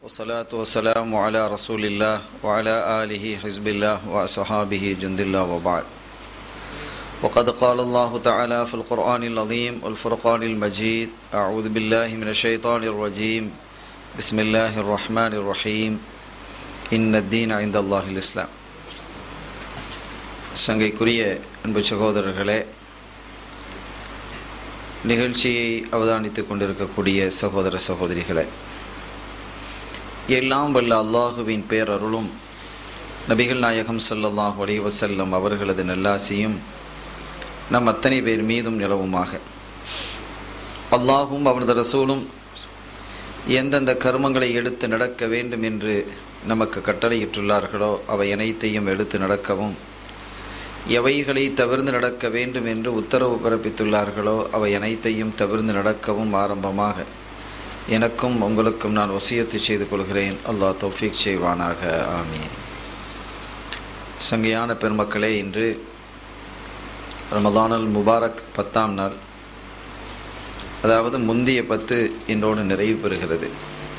والصلاة والسلام على رسول الله وعلى آله حزب الله وأصحابه جند الله وبعد وقد قال الله تعالى في القرآن العظيم والفرقان المجيد أعوذ بالله من الشيطان الرجيم بسم الله الرحمن الرحيم إن الدين عند الله الإسلام சங்கைக்குரிய அன்பு சகோதரர்களே நிகழ்ச்சியை அவதானித்துக் கொண்டிருக்கக்கூடிய சகோதர சகோதரிகளே எல்லாம் வல்ல அல்லாஹுவின் பேரருளும் நபிகள் நாயகம் ஸல்லல்லாஹு அலைஹி வஸல்லம் அவர்களது நல்லாசியும் நம் அத்தனை பேர் மீதும் நிலவுமாக அல்லாஹும் அவனது ரசூலும் எந்தெந்த கர்மங்களை எடுத்து நடக்க வேண்டும் என்று நமக்கு கட்டளையிட்டுள்ளார்களோ அவை அனைத்தையும் எடுத்து நடக்கவும் எவைகளை தவிர்ந்து நடக்க வேண்டும் என்று உத்தரவு பிறப்பித்துள்ளார்களோ அவை அனைத்தையும் தவிர்ந்து நடக்கவும் ஆரம்பமாக எனக்கும் உங்களுக்கும் நான் வசியத்து செய்து கொள்கிறேன் அல்லாஹ் தௌஃபீக் செய்வானாக ஆமீன் சங்கையான பெருமக்களே இன்று ரமதானல் முபாரக் பத்தாம் நாள் அதாவது முந்திய பத்து இன்றோடு நிறைவு பெறுகிறது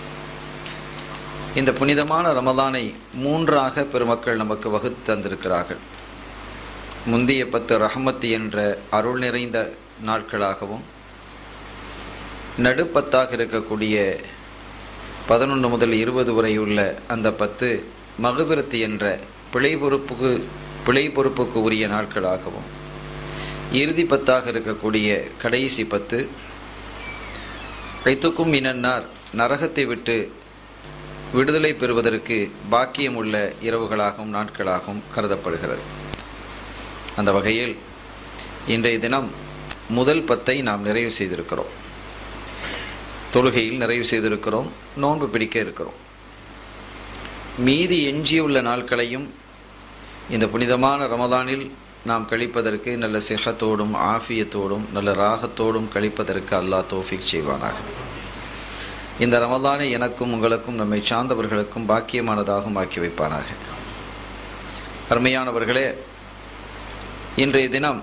இந்த புனிதமான ரமதானை மூன்றாக பெருமக்கள் நமக்கு வகுத்து தந்திருக்கிறார்கள் முந்திய பத்து ரஹமத் என்ற அருள் நிறைந்த நாட்களாகவும் நடுப்பத்தாக இருக்கக்கூடிய பதினொன்று முதல் இருபது வரை உள்ள அந்த பத்து மகுபிரத்து என்ற பிழை பொறுப்புக்கு பிழை பொறுப்புக்கு உரிய நாட்களாகவும் இறுதி பத்தாக இருக்கக்கூடிய கடைசி பத்து கைத்துக்கும் இனன்னார் நரகத்தை விட்டு விடுதலை பெறுவதற்கு பாக்கியம் உள்ள இரவுகளாகவும் நாட்களாகவும் கருதப்படுகிறது அந்த வகையில் இன்றைய தினம் முதல் பத்தை நாம் நிறைவு செய்திருக்கிறோம் தொழுகையில் நிறைவு செய்திருக்கிறோம் நோன்பு பிடிக்க இருக்கிறோம் மீதி எஞ்சியுள்ள நாட்களையும் இந்த புனிதமான ரமதானில் நாம் கழிப்பதற்கு நல்ல சிஹத்தோடும் ஆஃபியத்தோடும் நல்ல ராகத்தோடும் கழிப்பதற்கு அல்லாஹ் தோஃபிக் செய்வானாக இந்த ரமதானை எனக்கும் உங்களுக்கும் நம்மை சார்ந்தவர்களுக்கும் பாக்கியமானதாகவும் ஆக்கி வைப்பானாக அருமையானவர்களே இன்றைய தினம்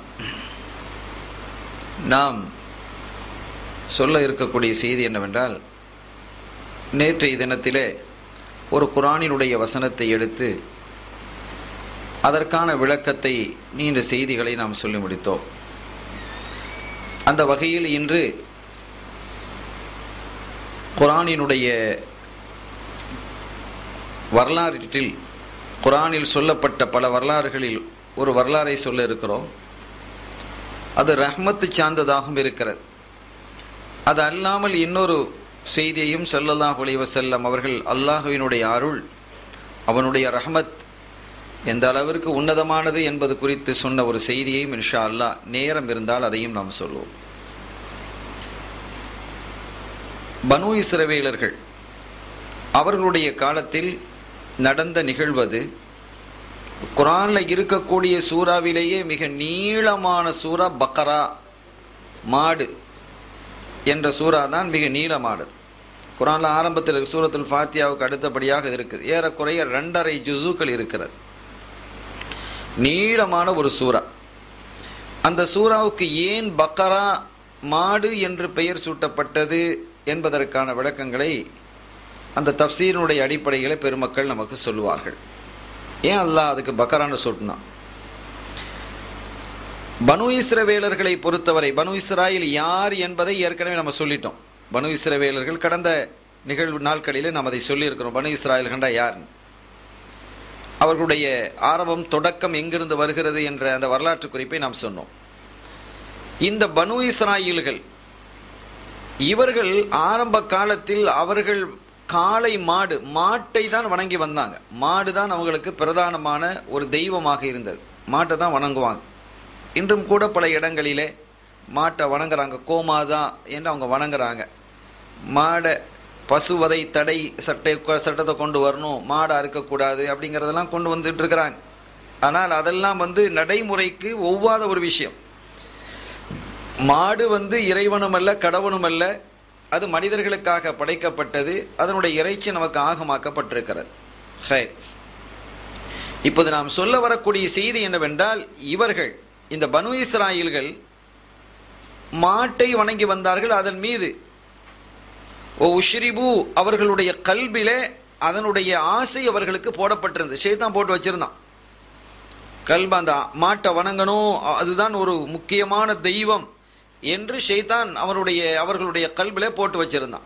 நாம் சொல்ல இருக்கக்கூடிய செய்தி என்னவென்றால் நேற்றைய தினத்திலே ஒரு குரானினுடைய வசனத்தை எடுத்து அதற்கான விளக்கத்தை நீண்ட செய்திகளை நாம் சொல்லி முடித்தோம் அந்த வகையில் இன்று குரானினுடைய வரலாற்றில் குரானில் சொல்லப்பட்ட பல வரலாறுகளில் ஒரு வரலாறை சொல்ல இருக்கிறோம் அது ரஹ்மத்து சார்ந்ததாகவும் இருக்கிறது அது அல்லாமல் இன்னொரு செய்தியையும் சல்லல்லாஹ் செல்லம் அவர்கள் அல்லாஹுவினுடைய அருள் அவனுடைய ரஹ்மத் எந்த அளவிற்கு உன்னதமானது என்பது குறித்து சொன்ன ஒரு செய்தியையும் இன்ஷா அல்லா நேரம் இருந்தால் அதையும் நாம் சொல்லுவோம் பனு இஸ்ரவேலர்கள் அவர்களுடைய காலத்தில் நடந்த நிகழ்வது குரான்ல இருக்கக்கூடிய சூறாவிலேயே மிக நீளமான சூறா பக்கரா மாடு என்ற சூறா தான் மிக நீளமானது குரான்ல ஆரம்பத்தில் சூரத்துல் ஃபாத்தியாவுக்கு அடுத்தபடியாக இருக்குது ஏறக்குறைய ரெண்டரை ஜுசுக்கள் இருக்கிறது நீளமான ஒரு சூறா அந்த சூறாவுக்கு ஏன் பக்கரா மாடு என்று பெயர் சூட்டப்பட்டது என்பதற்கான விளக்கங்களை அந்த தப்சீரினுடைய அடிப்படைகளை பெருமக்கள் நமக்கு சொல்லுவார்கள் ஏன் அல்லாஹ் அதுக்கு பக்கரான்னு சொன்னான் பனு இஸ்ரவேலர்களை பொறுத்தவரை பனு இஸ்ராயில் யார் என்பதை ஏற்கனவே நம்ம சொல்லிட்டோம் பனு இஸ்ரவேலர்கள் கடந்த நிகழ்வு நாட்களிலே நாம் அதை சொல்லியிருக்கிறோம் பனு இஸ்ராயல் கண்டா யார் அவர்களுடைய ஆரம்பம் தொடக்கம் எங்கிருந்து வருகிறது என்ற அந்த வரலாற்று குறிப்பை நாம் சொன்னோம் இந்த பனு இஸ்ராயில்கள் இவர்கள் ஆரம்ப காலத்தில் அவர்கள் காளை மாடு மாட்டை தான் வணங்கி வந்தாங்க மாடு தான் அவங்களுக்கு பிரதானமான ஒரு தெய்வமாக இருந்தது மாட்டை தான் வணங்குவாங்க இன்றும் கூட பல இடங்களிலே மாட்டை வணங்குறாங்க கோமாதா என்று அவங்க வணங்குறாங்க மாடை பசுவதை தடை சட்டை சட்டத்தை கொண்டு வரணும் மாடை அறுக்கக்கூடாது அப்படிங்கிறதெல்லாம் கொண்டு வந்துட்டு இருக்கிறாங்க ஆனால் அதெல்லாம் வந்து நடைமுறைக்கு ஒவ்வாத ஒரு விஷயம் மாடு வந்து இறைவனும் அல்ல கடவுளும் அல்ல அது மனிதர்களுக்காக படைக்கப்பட்டது அதனுடைய இறைச்சி நமக்கு ஆகமாக்கப்பட்டிருக்கிறது ஹை இப்போது நாம் சொல்ல வரக்கூடிய செய்தி என்னவென்றால் இவர்கள் இந்த பனு இஸ்ராயில்கள் மாட்டை வணங்கி வந்தார்கள் அதன் மீது ஓ உஷ்ரிபு அவர்களுடைய கல்விலே அதனுடைய ஆசை அவர்களுக்கு போடப்பட்டிருந்தது ஷேத்தான் போட்டு வச்சிருந்தான் கல்ப அந்த மாட்டை வணங்கணும் அதுதான் ஒரு முக்கியமான தெய்வம் என்று ஷைத்தான் அவருடைய அவர்களுடைய கல்வில போட்டு வச்சிருந்தான்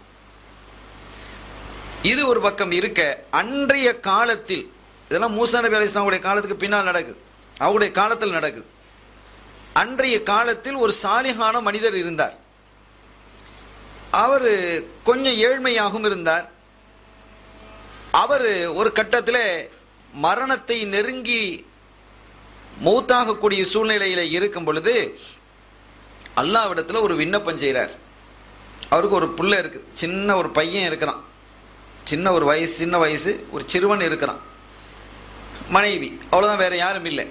இது ஒரு பக்கம் இருக்க அன்றைய காலத்தில் இதெல்லாம் மூசா நபி அலி இஸ்லாமுடைய காலத்துக்கு பின்னால் நடக்குது அவருடைய காலத்தில் நடக்குது அன்றைய காலத்தில் ஒரு சாலிகான மனிதர் இருந்தார் அவர் கொஞ்சம் ஏழ்மையாகவும் இருந்தார் அவர் ஒரு கட்டத்தில் மரணத்தை நெருங்கி மௌத்தாகக்கூடிய சூழ்நிலையில் இருக்கும் பொழுது அல்லாவிடத்தில் ஒரு விண்ணப்பம் செய்கிறார் அவருக்கு ஒரு புள்ள இருக்குது சின்ன ஒரு பையன் இருக்கிறான் சின்ன ஒரு வயசு சின்ன வயசு ஒரு சிறுவன் இருக்கிறான் மனைவி அவ்வளோதான் வேற யாரும் இல்லை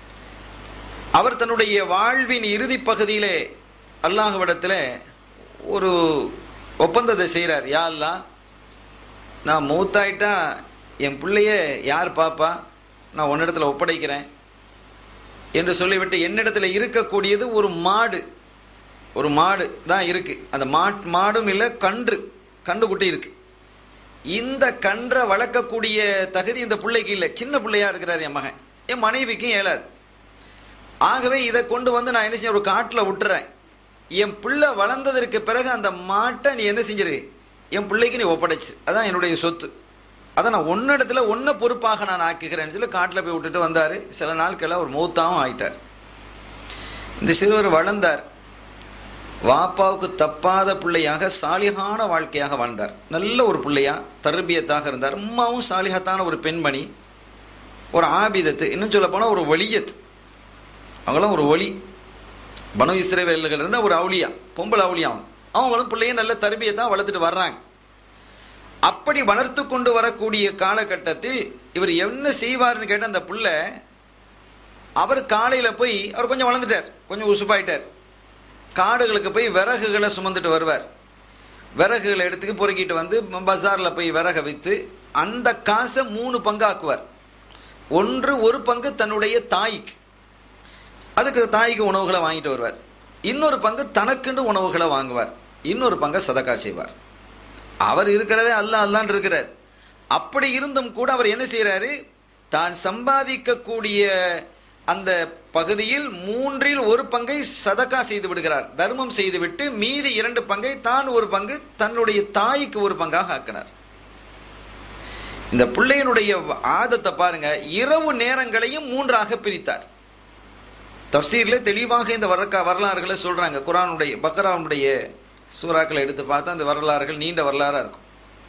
அவர் தன்னுடைய வாழ்வின் இறுதி பகுதியிலே அல்லாஹ்விடத்தில் ஒரு ஒப்பந்தத்தை செய்கிறார் யா அல்லா நான் மூத்தாயிட்டா என் பிள்ளைய யார் பாப்பா நான் உன்னிடத்துல ஒப்படைக்கிறேன் என்று சொல்லிவிட்டு என்னிடத்துல இருக்கக்கூடியது ஒரு மாடு ஒரு மாடு தான் இருக்கு அந்த மாட் மாடும் இல்லை கன்று கன்று குட்டி இருக்கு இந்த கன்றை வளர்க்கக்கூடிய தகுதி இந்த பிள்ளைக்கு இல்லை சின்ன பிள்ளையா இருக்கிறார் என் மகன் என் மனைவிக்கும் இயலாது ஆகவே இதை கொண்டு வந்து நான் என்ன செஞ்ச ஒரு காட்டில் விட்டுறேன் என் பிள்ளை வளர்ந்ததற்கு பிறகு அந்த மாட்டை நீ என்ன செஞ்சிரு என் பிள்ளைக்கு நீ ஒப்படைச்சு அதான் என்னுடைய சொத்து அதை நான் ஒன்னிடத்துல ஒன்றை பொறுப்பாக நான் ஆக்குகிறேன்னு சொல்லி காட்டில் போய் விட்டுட்டு வந்தார் சில நாட்களில் ஒரு மௌத்தாவும் ஆயிட்டார் இந்த சிறுவர் வளர்ந்தார் வாப்பாவுக்கு தப்பாத பிள்ளையாக சாலிகான வாழ்க்கையாக வாழ்ந்தார் நல்ல ஒரு பிள்ளையா தர்பியத்தாக இருந்தார் உம்மாவும் சாலிகத்தான ஒரு பெண்மணி ஒரு ஆபிதத்து இன்னும் சொல்ல போனால் ஒரு வலியத்து அவங்களாம் ஒரு ஒளி பனு இஸ்ரேவேல்கள் இருந்தால் ஒரு அவுளியா பொம்பளை அவுளியா அவங்களும் பிள்ளையும் நல்ல தர்பியை தான் வளர்த்துட்டு வர்றாங்க அப்படி வளர்த்து கொண்டு வரக்கூடிய காலகட்டத்தில் இவர் என்ன செய்வார்னு கேட்ட அந்த பிள்ளை அவர் காலையில் போய் அவர் கொஞ்சம் வளர்ந்துட்டார் கொஞ்சம் உசுப்பாயிட்டார் காடுகளுக்கு போய் விறகுகளை சுமந்துட்டு வருவார் விறகுகளை எடுத்துக்கு பொறுக்கிட்டு வந்து பஜாரில் போய் விறகை விற்று அந்த காசை மூணு பங்காக்குவார் ஒன்று ஒரு பங்கு தன்னுடைய தாய்க்கு அதுக்கு தாய்க்கு உணவுகளை வாங்கிட்டு வருவார் இன்னொரு பங்கு தனக்குண்டு உணவுகளை வாங்குவார் இன்னொரு பங்கை சதக்கா செய்வார் அவர் இருக்கிறதே அல்ல அல்லான் இருக்கிறார் அப்படி இருந்தும் கூட அவர் என்ன செய்கிறாரு தான் சம்பாதிக்கக்கூடிய அந்த பகுதியில் மூன்றில் ஒரு பங்கை சதக்கா செய்து விடுகிறார் தர்மம் செய்துவிட்டு மீதி இரண்டு பங்கை தான் ஒரு பங்கு தன்னுடைய தாய்க்கு ஒரு பங்காக ஆக்கினார் இந்த பிள்ளையினுடைய ஆதத்தை பாருங்க இரவு நேரங்களையும் மூன்றாக பிரித்தார் தப்சீர்ல தெளிவாக இந்த வரக்கா வரலாறுகளை சொல்றாங்க குரானுடைய பக்ரானுடைய சூறாக்களை எடுத்து பார்த்தா அந்த வரலாறுகள் நீண்ட வரலாறா இருக்கும்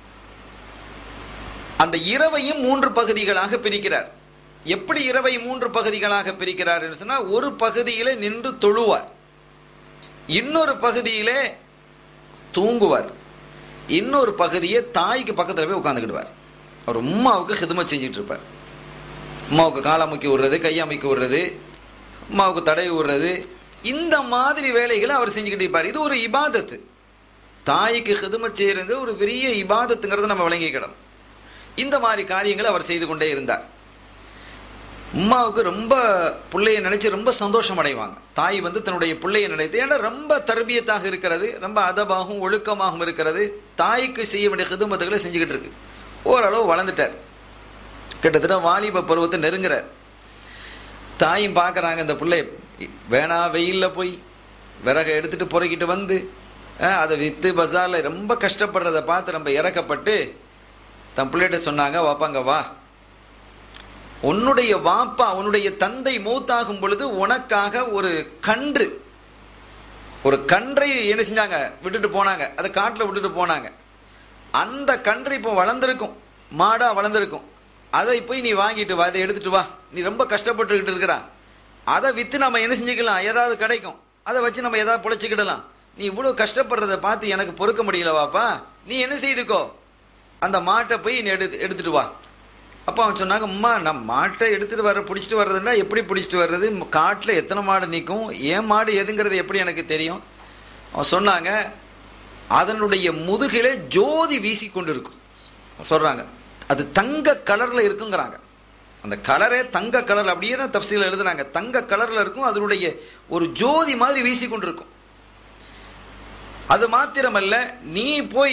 அந்த இரவையும் மூன்று பகுதிகளாக பிரிக்கிறார் எப்படி இரவை மூன்று பகுதிகளாக பிரிக்கிறார் சொன்னா ஒரு பகுதியில நின்று தொழுவார் இன்னொரு பகுதியிலே தூங்குவார் இன்னொரு பகுதியை தாய்க்கு பக்கத்தில் போய் உட்காந்துக்கிடுவார் அவர் உம்மாவுக்கு ஹிதமத் செஞ்சுட்டு இருப்பார் உம்மாவுக்கு காலமைக்க விடுறது கையமைக்க விடுறது உம்மாவுக்கு தடவி விடுறது இந்த மாதிரி வேலைகளை அவர் செஞ்சுக்கிட்டு இருப்பார் இது ஒரு இபாதத்து தாய்க்கு ஹிதமத் செய்யறது ஒரு பெரிய இபாதத்துங்கிறத நம்ம விளங்கிக்கிடணும் இந்த மாதிரி காரியங்களை அவர் செய்து கொண்டே இருந்தார் உம்மாவுக்கு ரொம்ப பிள்ளைய நினைச்சு ரொம்ப சந்தோஷம் அடைவாங்க தாய் வந்து தன்னுடைய பிள்ளைய நினைத்து ஏன்னா ரொம்ப தர்பியத்தாக இருக்கிறது ரொம்ப அதபாகவும் ஒழுக்கமாகவும் இருக்கிறது தாய்க்கு செய்ய வேண்டிய ஹிதமத்துகளை செஞ்சுக்கிட்டு இருக்கு ஓரளவு வளர்ந்துட்டார் கிட்டத்தட்ட வாலிப பருவத்தை நெருங்குறார் தாயும் பார்க்குறாங்க இந்த பிள்ளை வேணா வெயிலில் போய் விறகை எடுத்துட்டு பொறுக்கிட்டு வந்து அதை விற்று பஜாரில் ரொம்ப கஷ்டப்படுறதை பார்த்து ரொம்ப இறக்கப்பட்டு தன் பிள்ளைகிட்ட சொன்னாங்க வாப்பாங்க வா உன்னுடைய வாப்பா உன்னுடைய தந்தை மூத்தாகும் பொழுது உனக்காக ஒரு கன்று ஒரு கன்றை என்ன செஞ்சாங்க விட்டுட்டு போனாங்க அதை காட்டில் விட்டுட்டு போனாங்க அந்த கன்று இப்போ வளர்ந்துருக்கும் மாடா வளர்ந்துருக்கும் அதை போய் நீ வாங்கிட்டு வா அதை எடுத்துட்டு வா நீ ரொம்ப கஷ்டப்பட்டுக்கிட்டு இருக்கிறா அதை விற்று நம்ம என்ன செஞ்சுக்கலாம் ஏதாவது கிடைக்கும் அதை வச்சு நம்ம ஏதாவது பிழைச்சிக்கிடலாம் நீ இவ்வளோ கஷ்டப்படுறத பார்த்து எனக்கு பொறுக்க முடியல வாப்பா நீ என்ன செய்துக்கோ அந்த மாட்டை போய் நீ எடுத்து எடுத்துட்டு வா அப்போ அவன் சொன்னாங்க அம்மா நான் மாட்டை எடுத்துகிட்டு வர பிடிச்சிட்டு வர்றதுன்னா எப்படி பிடிச்சிட்டு வர்றது காட்டில் எத்தனை மாடு நிற்கும் ஏன் மாடு எதுங்கிறது எப்படி எனக்கு தெரியும் அவன் சொன்னாங்க அதனுடைய முதுகிலே ஜோதி வீசி கொண்டு இருக்கும் சொல்கிறாங்க அது தங்க கலரில் இருக்குங்கிறாங்க அந்த கலரே தங்க கலர் அப்படியே தான் தப்சீல எழுதுனாங்க தங்க கலரில் இருக்கும் அதனுடைய ஒரு ஜோதி மாதிரி வீசி கொண்டு இருக்கும் அது மாத்திரமல்ல நீ போய்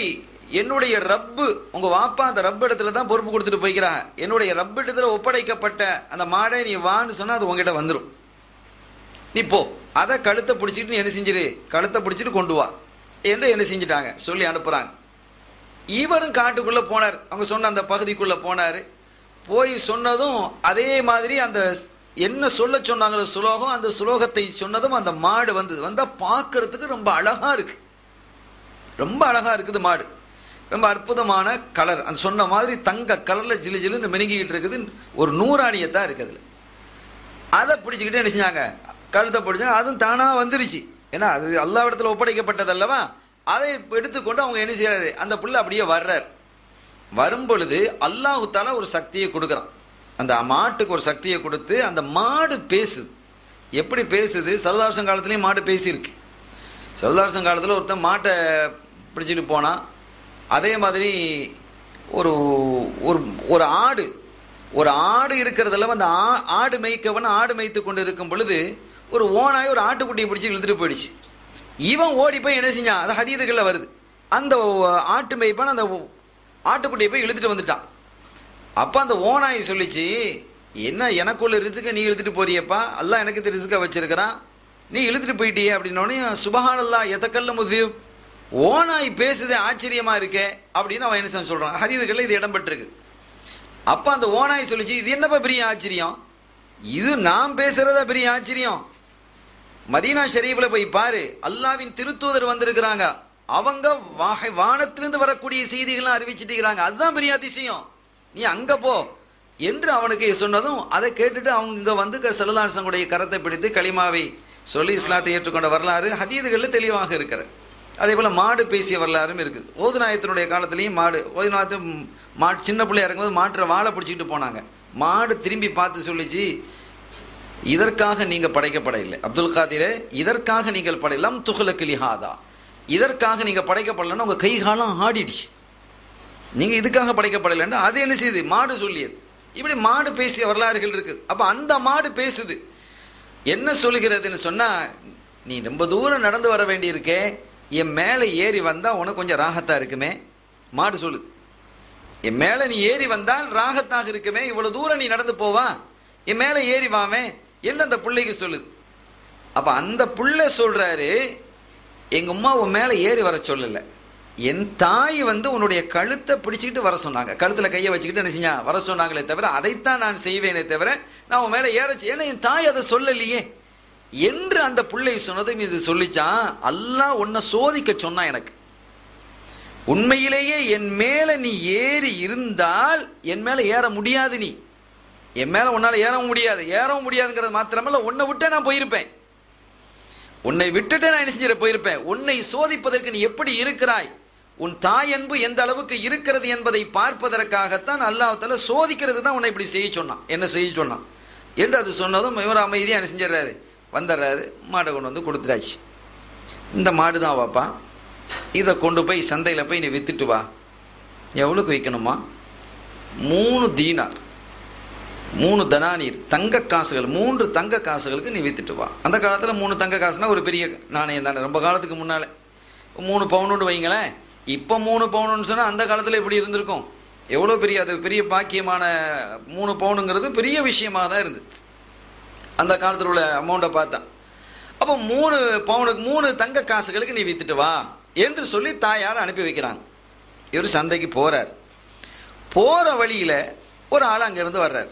என்னுடைய ரப்பு உங்க வாப்பா அந்த ரப்பு இடத்துல தான் பொறுப்பு கொடுத்துட்டு போய்க்கிறாங்க என்னுடைய ரப்பு இடத்துல ஒப்படைக்கப்பட்ட அந்த மாடை நீ வான்னு சொன்னா அது உங்ககிட்ட வந்துடும் நீ போ அதை கழுத்தை பிடிச்சிட்டு நீ என்ன செஞ்சிரு கழுத்தை பிடிச்சிட்டு கொண்டு வா என்று என்ன செஞ்சிட்டாங்க சொல்லி அனுப்புறாங்க இவரும் காட்டுக்குள்ள போனார் அவங்க சொன்ன அந்த பகுதிக்குள்ள போனார் போய் சொன்னதும் அதே மாதிரி அந்த என்ன சொல்ல சொன்னாங்களோ சுலோகம் அந்த சுலோகத்தை சொன்னதும் அந்த மாடு வந்தது வந்தா பார்க்கறதுக்கு ரொம்ப அழகா இருக்கு ரொம்ப அழகா இருக்குது மாடு ரொம்ப அற்புதமான கலர் அந்த சொன்ன மாதிரி தங்க கலர்ல ஜிலு ஜிலுன்னு மினுங்கிக்கிட்டு இருக்குது ஒரு நூறாணியத்தான் இருக்குது அதுல அதை பிடிச்சிக்கிட்டு என்ன செஞ்சாங்க கழுத்தை பிடிச்சா அதுவும் தானா வந்துருச்சு ஏன்னா அது அல்லா இடத்துல ஒப்படைக்கப்பட்டது அல்லவா அதை எடுத்துக்கொண்டு அவங்க என்ன செய்யறாரு அந்த புள்ள அப்படியே வர்றார் வரும் பொழுது அல்லாஹு தாலா ஒரு சக்தியை கொடுக்குறான் அந்த மாட்டுக்கு ஒரு சக்தியை கொடுத்து அந்த மாடு பேசுது எப்படி பேசுது சரதாசம் காலத்துலேயும் மாடு பேசியிருக்கு சரதாசம் காலத்தில் ஒருத்தன் மாட்டை பிடிச்சிட்டு போனான் அதே மாதிரி ஒரு ஒரு ஒரு ஆடு ஒரு ஆடு இருக்கிறதுல அந்த ஆ- ஆடு மேய்க்கவன் ஆடு மேய்த்து கொண்டு இருக்கும் பொழுது ஒரு ஓனாய் ஒரு ஆட்டுக்குட்டியை பிடிச்சி இழுத்துட்டு போயிடுச்சு இவன் ஓடி போய் என்ன செஞ்சான் அது ஹதீதுகளில் வருது அந்த ஆட்டு மேய்ப்பான் அந்த ஆட்டுக்குட்டியை போய் இழுத்துட்டு வந்துட்டான் அப்போ அந்த ஓனாய் சொல்லிச்சு என்ன எனக்குள்ள ரிசுக்க நீ இழுத்துட்டு போறியப்பா அல்லாஹ் எனக்கு இந்த ரிசுக்க வச்சிருக்கிறான் நீ இழுத்துட்டு போயிட்டியே அப்படின்னோடனே சுபஹானல்லா எதக்கல்ல முதியு ஓனாய் பேசுதே ஆச்சரியமா இருக்கே அப்படின்னு அவன் என்ன செஞ்சான் சொல்றான் ஹதீதுகளில் இது இடம் பெற்றிருக்கு அப்ப அந்த ஓனாய் சொல்லிச்சு இது என்னப்பா பெரிய ஆச்சரியம் இது நான் பேசுறதா பெரிய ஆச்சரியம் மதீனா ஷரீஃப்ல போய் பாரு அல்லாவின் திருத்தூதர் வந்திருக்கிறாங்க அவங்க வாகை வானத்திலிருந்து வரக்கூடிய செய்திகள்லாம் அறிவிச்சிட்டு இருக்கிறாங்க அதுதான் பெரிய அதிசயம் நீ அங்க போ என்று அவனுக்கு சொன்னதும் அதை கேட்டுட்டு அவங்க வந்து செல்லதாசனுடைய கரத்தை பிடித்து களிமாவை சொல்லி இஸ்லாத்தை ஏற்றுக்கொண்ட வரலாறு ஹதீதுகளில் தெளிவாக இருக்கிறது அதே போல மாடு பேசிய வரலாறும் இருக்குது ஓதுநாயத்தினுடைய காலத்திலையும் மாடு ஓதுநாயத்து மாடு சின்ன பிள்ளையா இருக்கும்போது மாட்டுற வாழை பிடிச்சிக்கிட்டு போனாங்க மாடு திரும்பி பார்த்து சொல்லிச்சு இதற்காக நீங்க படைக்கப்பட இல்லை அப்துல் காதிரே இதற்காக நீங்கள் படையலாம் துகுலக்கு லிஹாதா இதற்காக நீங்க படைக்கப்படலைன்னா உங்க கை காலம் ஆடிடுச்சு நீங்க இதுக்காக படைக்கப்படலைன்னா அது என்ன செய்யுது மாடு சொல்லியது இப்படி மாடு பேசிய வரலாறுகள் இருக்குது அப்ப அந்த மாடு பேசுது என்ன சொல்லுகிறதுன்னு சொன்னா நீ ரொம்ப தூரம் நடந்து வர வேண்டியிருக்கே என் மேலே ஏறி வந்தா உனக்கு கொஞ்சம் ராகத்தா இருக்குமே மாடு சொல்லுது என் மேலே நீ ஏறி வந்தால் ராகத்தாக இருக்குமே இவ்வளவு தூரம் நீ நடந்து போவா என் மேலே ஏறி வாமே என்று அந்த பிள்ளைக்கு சொல்லுது அப்ப அந்த புள்ள சொல்றாரு எங்க அம்மா உன் மேலே ஏறி வர சொல்லல என் தாய் வந்து உன்னுடைய கழுத்தை பிடிச்சிக்கிட்டு வர சொன்னாங்க கழுத்துல கையை வச்சுக்கிட்டு என்ன செஞ்சா வர சொன்னாங்களே தவிர அதைத்தான் நான் செய்வேனே தவிர நான் உன் மேலே ஏற ஏன்னா என் தாய் அதை சொல்லலையே என்று அந்த பிள்ளை சொன்னதும் இது சொல்லிச்சான் அல்லாஹ் உன்னை சோதிக்க சொன்னான் எனக்கு உண்மையிலேயே என் மேல நீ ஏறி இருந்தால் என் மேல ஏற முடியாது நீ என் மேல உன்னால ஏறவும் முடியாது ஏறவும் முடியாதுங்கிறது மாத்திரமல்ல உன்னை விட்டே நான் போயிருப்பேன் உன்னை விட்டுட்டு நான் என்ன செஞ்சிட போயிருப்பேன் உன்னை சோதிப்பதற்கு நீ எப்படி இருக்கிறாய் உன் தாய் அன்பு எந்த அளவுக்கு இருக்கிறது என்பதை பார்ப்பதற்காகத்தான் அல்லாஹால சோதிக்கிறது தான் உன்னை இப்படி செய்ய சொன்னான் என்ன செய்ய சொன்னான் என்று அது சொன்னதும் இவர் அமைதியாக என்ன செஞ்சிடறாரு வந்துடுறாரு மாடை கொண்டு வந்து கொடுத்துட்டாச்சு இந்த மாடு தான் வாப்பா இதை கொண்டு போய் சந்தையில் போய் நீ வித்துட்டு வா எவ்வளோக்கு விற்கணுமா மூணு தீனார் மூணு தனானீர் தங்க காசுகள் மூன்று தங்க காசுகளுக்கு நீ வித்துட்டு வா அந்த காலத்தில் மூணு தங்க காசுனா ஒரு பெரிய நாணயம் தானே ரொம்ப காலத்துக்கு முன்னால மூணு பவுனுன்னு வைங்களேன் இப்போ மூணு பவுனுன்னு சொன்னால் அந்த காலத்தில் எப்படி இருந்திருக்கும் எவ்வளோ பெரிய அது பெரிய பாக்கியமான மூணு பவுனுங்கிறது பெரிய விஷயமாக தான் இருந்தது அந்த காலத்தில் உள்ள அமௌண்ட்டை பார்த்தா அப்போ மூணு பவுனுக்கு மூணு தங்க காசுகளுக்கு நீ வித்துட்டு வா என்று சொல்லி தாயார் அனுப்பி வைக்கிறாங்க இவர் சந்தைக்கு போறார் போற வழியில ஒரு ஆள் அங்கிருந்து வர்றார்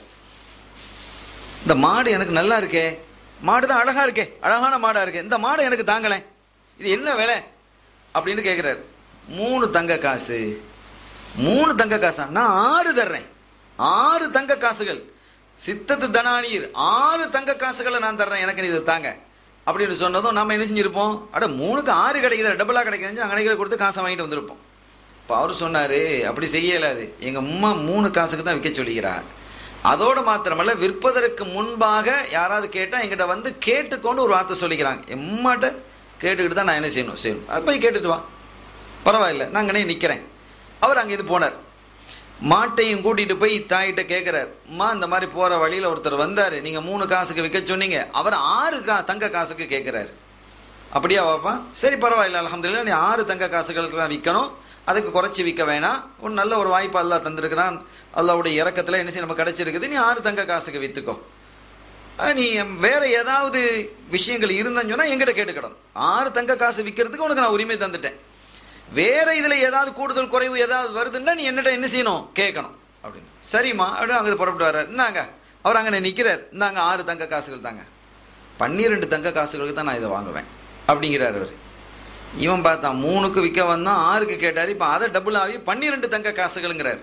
இந்த மாடு எனக்கு நல்லா இருக்கே மாடு தான் அழகா இருக்கே அழகான மாடா இருக்கே இந்த மாடு எனக்கு தாங்களேன் இது என்ன விலை அப்படின்னு கேட்குறாரு மூணு தங்க காசு மூணு தங்க காசா நான் ஆறு தர்றேன் ஆறு தங்க காசுகள் சித்தத்து தனானீர் ஆறு தங்க காசுகளை நான் தர்றேன் எனக்கு நீ இதை தாங்க அப்படின்னு சொன்னதும் நம்ம என்ன செஞ்சிருப்போம் அட மூணுக்கு ஆறு கிடைக்குது டபுளாக கிடைக்குதுன்னு அங்கனைகளை கொடுத்து காசை வாங்கிட்டு வந்திருப்போம் இப்போ அவர் சொன்னார் அப்படி செய்யலாது எங்கள் அம்மா மூணு காசுக்கு தான் விற்க சொல்லிக்கிறார் அதோடு மாத்திரமல்ல விற்பதற்கு முன்பாக யாராவது கேட்டால் எங்கிட்ட வந்து கேட்டுக்கொண்டு ஒரு வார்த்தை சொல்லிக்கிறாங்க எம்மாட்ட கேட்டுக்கிட்டு தான் நான் என்ன செய்யணும் செய்யணும் அது போய் கேட்டுட்டு வா பரவாயில்ல நான் அங்கனே நிற்கிறேன் அவர் அங்கே இது போனார் மாட்டையும் கூட்டிட்டு போய் தாயிட்ட கேட்குறாரு அம்மா இந்த மாதிரி போகிற வழியில் ஒருத்தர் வந்தார் நீங்கள் மூணு காசுக்கு விற்க சொன்னீங்க அவர் ஆறு கா தங்க காசுக்கு கேட்குறாரு அப்படியா வாப்பா சரி பரவாயில்ல அலமதுல்லா நீ ஆறு தங்க காசுகளுக்கு தான் விற்கணும் அதுக்கு குறைச்சி விற்க வேணாம் ஒரு நல்ல ஒரு வாய்ப்பு அல்லாஹ் தந்திருக்கிறான் அல்லாவுடைய இறக்கத்தில் என்ன செய்ய நம்ம கிடைச்சிருக்குது நீ ஆறு தங்க காசுக்கு விற்றுக்கோ அஹ் நீ வேற ஏதாவது விஷயங்கள் இருந்தேன்னு சொன்னா என்கிட்ட கேட்டுக்கிடணும் ஆறு தங்க காசு விற்கிறதுக்கு உனக்கு நான் உரிமை தந்துட்டேன் வேற இதுல ஏதாவது கூடுதல் குறைவு ஏதாவது வருதுன்னா நீ என்னட்ட என்ன செய்யணும் கேட்கணும் அப்படின்னு சரிம்மா அப்படின்னு அங்கே புறப்பட்டு வர்றாரு இந்தாங்க அவர் அங்கே நிற்கிறார் இந்தாங்க ஆறு தங்க காசுகள் தாங்க பன்னிரெண்டு தங்க காசுகளுக்கு தான் நான் இதை வாங்குவேன் அப்படிங்கிறார் அவர் இவன் பார்த்தான் மூணுக்கு விற்க வந்தான் ஆறுக்கு கேட்டார் இப்போ அதை டபுள் ஆகி பன்னிரெண்டு தங்க காசுகளுங்கிறார்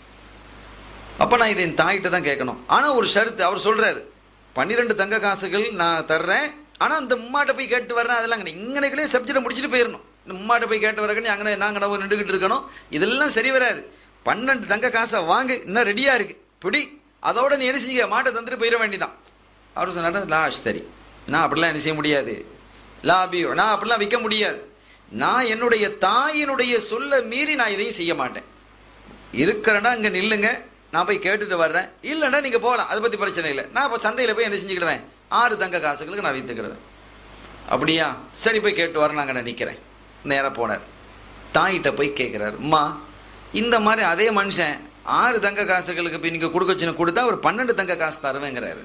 அப்போ நான் இதை என் தாயிட்ட தான் கேட்கணும் ஆனால் ஒரு ஷருத்து அவர் சொல்றாரு பன்னிரெண்டு தங்க காசுகள் நான் தர்றேன் ஆனால் இந்த உம்மாட்ட போய் கேட்டு வர்றேன் அதெல்லாம் கிடையாது இங்கனைக்குள்ளே சப்ஜெக்டை முடிச்சுட்டு போயிடணும் இந்த உம்மாட்ட போய் கேட்டு வரக்கணும் அங்கே நாங்கள் நம்ம நின்றுக்கிட்டு இருக்கணும் இதெல்லாம் சரி வராது பன்னெண்டு தங்க காசை வாங்கு இன்னும் ரெடியா இருக்கு பிடி அதோட நீ என்ன செய்ய மாட்டை தந்துட்டு போயிட வேண்டியதான் அவர் சொன்னார் லாஷ் சரி நான் அப்படிலாம் என்ன செய்ய முடியாது லாபியோ நான் அப்படிலாம் விற்க முடியாது நான் என்னுடைய தாயினுடைய சொல்ல மீறி நான் இதையும் செய்ய மாட்டேன் இருக்கிறேன்னா இங்கே நில்லுங்க நான் போய் கேட்டுட்டு வர்றேன் இல்லைன்னா நீங்கள் போகலாம் அதை பற்றி பிரச்சனை இல்லை நான் இப்போ சந்தையில் போய் என்ன செஞ்சுக்கிடுவேன் ஆறு தங்க காசுகளுக்கு நான் விற்றுக்கிடுவேன் அப்படியா சரி போய் கேட்டு வரேன் நாங்கள் நான் நிற்கிறேன் நேராக போனார் தாயிட்ட போய் கேட்குறாரு அம்மா இந்த மாதிரி அதே மனுஷன் ஆறு தங்க காசுகளுக்கு இப்போ நீங்கள் கொடுக்க வச்சுன்னு கொடுத்தா அவர் பன்னெண்டு தங்க காசு தருவேங்கிறாரு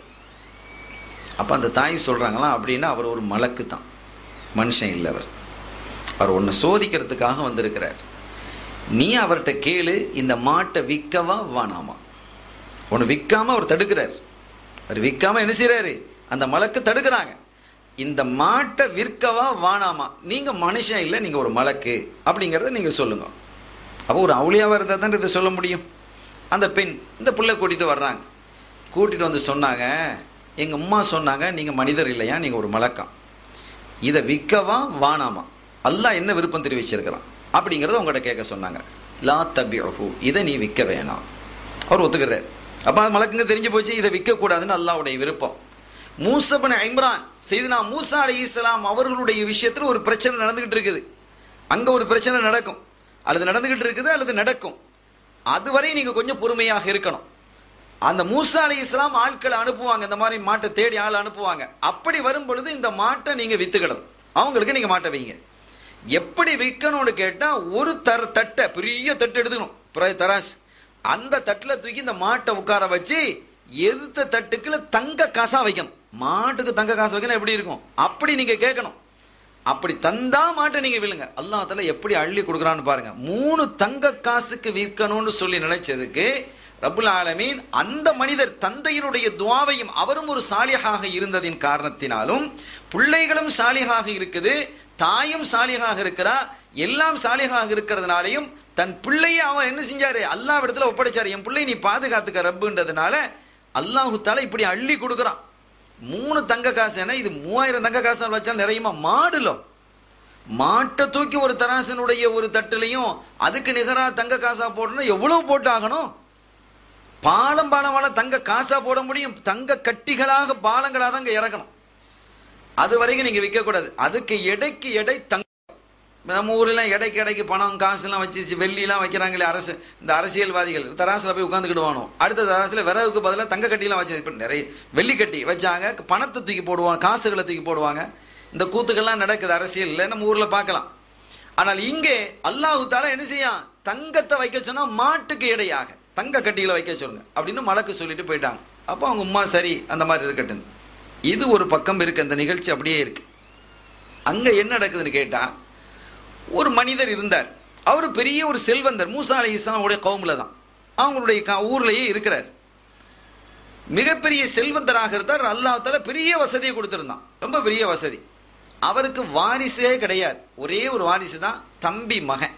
அப்போ அந்த தாய் சொல்கிறாங்களா அப்படின்னா அவர் ஒரு மலக்கு தான் மனுஷன் இல்லை அவர் அவர் ஒன்று சோதிக்கிறதுக்காக வந்திருக்கிறார் நீ அவர்கிட்ட கேளு இந்த மாட்டை விற்கவா வானாமா ஒன்று விற்காம அவர் தடுக்கிறார் அவர் விற்காம என்ன செய்றாரு அந்த மலக்கு தடுக்கிறாங்க இந்த மாட்டை விற்கவா வானாமா நீங்க மனுஷன் இல்லை நீங்க ஒரு மலக்கு அப்படிங்கிறத நீங்க சொல்லுங்க அப்போ ஒரு அவுளியாவா இருந்தால் தான் இதை சொல்ல முடியும் அந்த பெண் இந்த பிள்ளை கூட்டிட்டு வர்றாங்க கூட்டிட்டு வந்து சொன்னாங்க எங்க அம்மா சொன்னாங்க நீங்க மனிதர் இல்லையா நீங்க ஒரு மலக்கம் இதை விற்கவா வானாமா அல்லாஹ் என்ன விருப்பம் தெரிவிச்சிருக்கிறான் அப்படிங்கிறத உங்கள்கிட்ட கேட்க சொன்னாங்க லா தபிஹு இதை நீ விற்க வேணாம் அவர் ஒத்துக்கிறார் அப்போ அது மலக்குங்க தெரிஞ்சு போச்சு இதை விற்கக்கூடாதுன்னு அல்லாஹ்வுடைய விருப்பம் மூசபன் இம்ரான் செய்துனா மூசா அலி இஸ்லாம் அவர்களுடைய விஷயத்தில் ஒரு பிரச்சனை நடந்துகிட்டு இருக்குது அங்க ஒரு பிரச்சனை நடக்கும் அல்லது நடந்துகிட்டு இருக்குது அல்லது நடக்கும் அதுவரை நீங்க கொஞ்சம் பொறுமையாக இருக்கணும் அந்த மூசா அலி இஸ்லாம் ஆட்களை அனுப்புவாங்க இந்த மாதிரி மாட்டை தேடி ஆள் அனுப்புவாங்க அப்படி வரும் பொழுது இந்த மாட்டை நீங்க வித்துக்கிடணும் அவங்களுக்கு நீங்க மாட்டை வைங்க எப்படி விற்கணும்னு கேட்டா ஒரு தர தட்டை பெரிய தட்டு எடுத்துக்கணும் பிற- தராஸ் அந்த தட்டுல தூக்கி இந்த மாட்டை உட்கார வச்சு எதிர்த்த தட்டுக்குள்ள தங்க காசா வைக்கணும் மாட்டுக்கு தங்க காசு வைக்கணும் எப்படி இருக்கும் அப்படி நீங்க கேட்கணும் அப்படி தந்தா மாட்டை நீங்க விழுங்க அல்லாஹ் தஆலா எப்படி அள்ளி கொடுக்குறான்னு பாருங்க மூணு தங்க காசுக்கு விற்கணும்னு சொல்லி நினைச்சதுக்கு ரப்புல் ஆலமீன் அந்த மனிதர் தந்தையினுடைய துவாவையும் அவரும் ஒரு சாலியாக இருந்ததின் காரணத்தினாலும் பிள்ளைகளும் சாலியாக இருக்குது தாயும் சாலியாக இருக்கிறா எல்லாம் சாலியாக இருக்கிறதுனாலையும் தன் பிள்ளையை அவன் என்ன செஞ்சாரு அல்லாஹ் இடத்துல ஒப்படைச்சாரு என் பிள்ளை நீ பாதுகாத்துக்க ரப்புன்றதுனால அல்லாஹு தாலா இப்படி அள்ளி கொடுக்குறான் மூணு தங்க காசு என்ன இது மூவாயிரம் தங்க காசு வச்சா நிறையுமா மாடுலோ மாட்டை தூக்கி ஒரு தராசனுடைய ஒரு தட்டுலையும் அதுக்கு நிகரா தங்க காசா போடணும் எவ்வளவு போட்டு ஆகணும் பாலம் பாலமால தங்க காசா போட முடியும் தங்க கட்டிகளாக பாலங்களாக தான் இங்க இறக்கணும் அது வரைக்கும் நீங்க விற்க கூடாது அதுக்கு எடைக்கு எடை தங்க நம்ம ஊர்ல எடைக்கு எடைக்கு பணம் காசுலாம் வச்சு வெள்ளிலாம் வைக்கிறாங்களே அரசு இந்த அரசியல்வாதிகள் தராசுல போய் உட்காந்துக்கிடுவானோ அடுத்த தராசுல விறகுக்கு பதிலாக தங்க கட்டிலாம் வச்சு இப்போ நிறைய வெள்ளி கட்டி வச்சாங்க பணத்தை தூக்கி போடுவாங்க காசுகளை தூக்கி போடுவாங்க இந்த கூத்துக்கள்லாம் நடக்குது அரசியல்ல நம்ம ஊர்ல பார்க்கலாம் ஆனால் இங்கே அல்லாஹு தாலா என்ன செய்யான் தங்கத்தை வைக்க சொன்னா மாட்டுக்கு இடையாக தங்க கட்டிகளை வைக்க சொல்லுங்க அப்படின்னு மலக்கு சொல்லிட்டு போயிட்டாங்க அப்போ அவங்க உம்மா சரி அந்த மாதிரி இருக்கட்டும் இது ஒரு பக்கம் இருக்கு அந்த நிகழ்ச்சி அப்படியே இருக்கு அங்க என்ன நடக்குதுன்னு கேட்டா ஒரு மனிதர் இருந்தார் அவர் பெரிய ஒரு செல்வந்தர் மூசா அலி இஸ்லாமுடைய கவுமில் தான் அவங்களுடைய க- ஊர்லயே இருக்கிறார் மிகப்பெரிய செல்வந்தராக இருந்தார் அல்லாஹால பெரிய வசதியை கொடுத்திருந்தான் ரொம்ப பெரிய வசதி அவருக்கு வாரிசே கிடையாது ஒரே ஒரு வாரிசு தான் தம்பி மகன்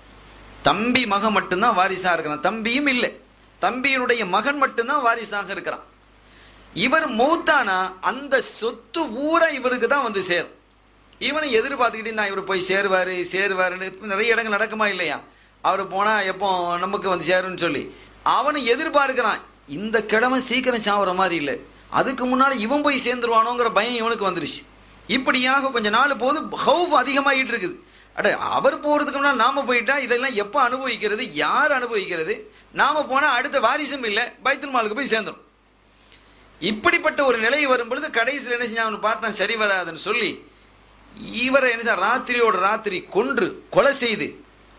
தம்பி மகன் மட்டும்தான் வாரிசா இருக்கிறான் தம்பியும் இல்லை தம்பியினுடைய மகன் மட்டும்தான் வாரிசாக இருக்கிறான் இவர் மௌத்தானா அந்த சொத்து பூரா இவருக்கு தான் வந்து சேரும் இவனை எதிர்பார்த்துக்கிட்டு இருந்தான் இவர் போய் சேருவாரு சேருவாருன்னு இப்ப நிறைய இடங்கள் நடக்குமா இல்லையா அவர் போனா எப்போ நமக்கு வந்து சேரும்னு சொல்லி அவனை எதிர்பார்க்கிறான் இந்த கிழமை சீக்கிரம் சாவற மாதிரி இல்லை அதுக்கு முன்னால இவன் போய் சேர்ந்துருவானோங்கிற பயம் இவனுக்கு வந்துருச்சு இப்படியாக கொஞ்ச நாள் போது ஹவுஃப் அதிகமாகிட்டு இருக்குது அட அவர் போறதுக்கு முன்னாடி நாம போயிட்டா இதெல்லாம் எப்போ அனுபவிக்கிறது யார் அனுபவிக்கிறது நாம போனா அடுத்த வாரிசும் இல்லை பைத்துல் மாலுக்கு போய் சேர்ந்துரும் இப்படிப்பட்ட ஒரு நிலை வரும் பொழுது கடைசியில் என்ன செஞ்சான் அவனு பார்த்தான் சரி வராதுன்னு சொல்லி இவரை என்ன செய்ய ராத்திரியோட ராத்திரி கொன்று கொலை செய்து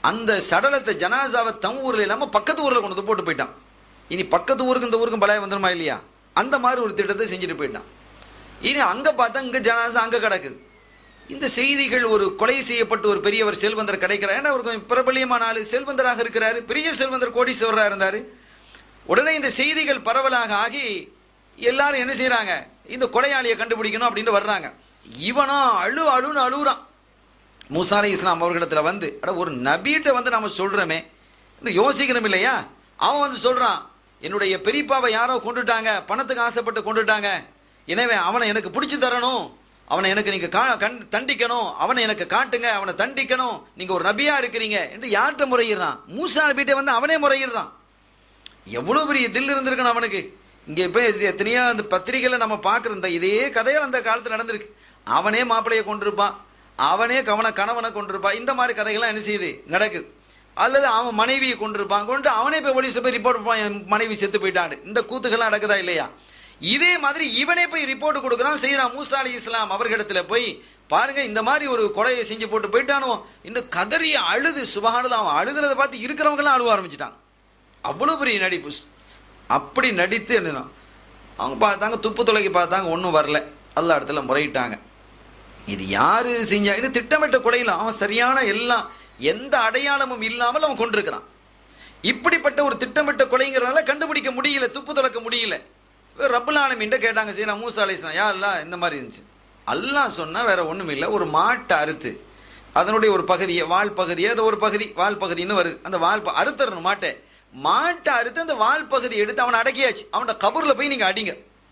அந்த சடலத்தை ஜனாசாவை தம் ஊர்ல இல்லாம பக்கத்து ஊர்ல கொண்டு வந்து போட்டு போயிட்டான் இனி பக்கத்து ஊருக்கு இந்த ஊருக்கும் பழைய வந்துருமா இல்லையா அந்த மாதிரி ஒரு திட்டத்தை செஞ்சுட்டு போயிட்டான் இனி அங்க பார்த்தா இங்க ஜனாசா அங்க கிடக்குது இந்த செய்திகள் ஒரு கொலை செய்யப்பட்டு ஒரு பெரியவர் செல்வந்தர் கிடைக்கிறார் ஏன்னா அவர் கொஞ்சம் பிரபலியமான ஆளு செல்வந்தராக இருக்கிறாரு பெரிய செல்வந்தர் கோடீஸ்வரராக இருந்தாரு உடனே இந்த செய்திகள் பரவலாக ஆகி எல்லாரும் என்ன செய்றாங்க இந்த கொலையாளியை கண்டுபிடிக்கணும் அப்படின்னு வர்றாங்க இவனா அழு அழுன்னு அழுகுறான் மூசா அலை இஸ்லாம் அவர்களிடத்துல வந்து அட ஒரு நபிகிட்ட வந்து நம்ம சொல்றோமே இந்த யோசிக்கணும் இல்லையா அவன் வந்து சொல்றான் என்னுடைய பெரியப்பாவை யாரோ கொண்டுட்டாங்க பணத்துக்கு ஆசைப்பட்டு கொண்டுட்டாங்க எனவே அவனை எனக்கு பிடிச்சு தரணும் அவனை எனக்கு நீங்க கா- கண் தண்டிக்கணும் அவனை எனக்கு காட்டுங்க அவனை தண்டிக்கணும் நீங்க ஒரு நபியா இருக்கிறீங்க என்று யார்கிட்ட முறையிடுறான் மூசா நபிகிட்ட வந்து அவனே முறையிடுறான் எவ்வளவு பெரிய தில் இருந்திருக்கணும் அவனுக்கு இங்க இப்ப இது எத்தனையோ அந்த பத்திரிகையில நம்ம பார்க்குற இந்த இதே கதைகள் அந்த காலத்துல நடந்திருக்கு அவனே மாப்பிளைய கொண்டிருப்பான் அவனே கவன கணவனை கொண்டிருப்பான் இந்த மாதிரி கதைகள்லாம் என்ன செய்யுது நடக்குது அல்லது அவன் மனைவியை கொண்டிருப்பான் கொண்டு அவனே போய் போலீஸ்ல போய் ரிப்போர்ட் பண்ணுவான் என் மனைவி செத்து போயிட்டான்னு இந்த கூத்துக்கள்லாம் நடக்குதா இல்லையா இதே மாதிரி இவனே போய் ரிப்போர்ட் கொடுக்குறான் செய்யறான் மூசா அலி இஸ்லாம் அவர்களிடத்துல போய் பாருங்க இந்த மாதிரி ஒரு கொலையை செஞ்சு போட்டு போயிட்டானோ இன்னும் கதறி அழுது சுபகானது அவன் அழுகிறத பார்த்து இருக்கிறவங்களாம் அழுவ ஆரம்பிச்சிட்டான் அவ்வளவு பெரிய நடிப்பு அப்படி நடித்து என்ன அவங்க பார்த்தாங்க துப்பு துளைக்கு பார்த்தாங்க ஒன்றும் வரல எல்லா இடத்துல முறையிட்டாங்க இது யாரு செஞ்சா இது திட்டமிட்ட கொலையில அவன் சரியான எல்லாம் எந்த அடையாளமும் இல்லாமல் அவன் கொண்டிருக்கிறான் இப்படிப்பட்ட ஒரு திட்டமிட்ட கொலைங்கிறதால கண்டுபிடிக்க முடியல துப்பு துளக்க முடியல ரப்புல் ஆலமீன்ட்ட கேட்டாங்க சரி நான் மூசா அலிஸ்லாம் யா அல்லா இந்த மாதிரி இருந்துச்சு அல்லாஹ் சொன்னா வேற ஒண்ணும் இல்லை ஒரு மாட்டை அறுத்து அதனுடைய ஒரு பகுதியை வால் பகுதியை அது ஒரு பகுதி வால் பகுதின்னு வருது அந்த வால் ப- அறுத்தரணும் மாட்டை மாட்டை அறுத்து அந்த வால் பகுதி எடுத்து அவனை அடக்கியாச்சு அவனோட கபூர்ல போய் நீங்க அடிங்க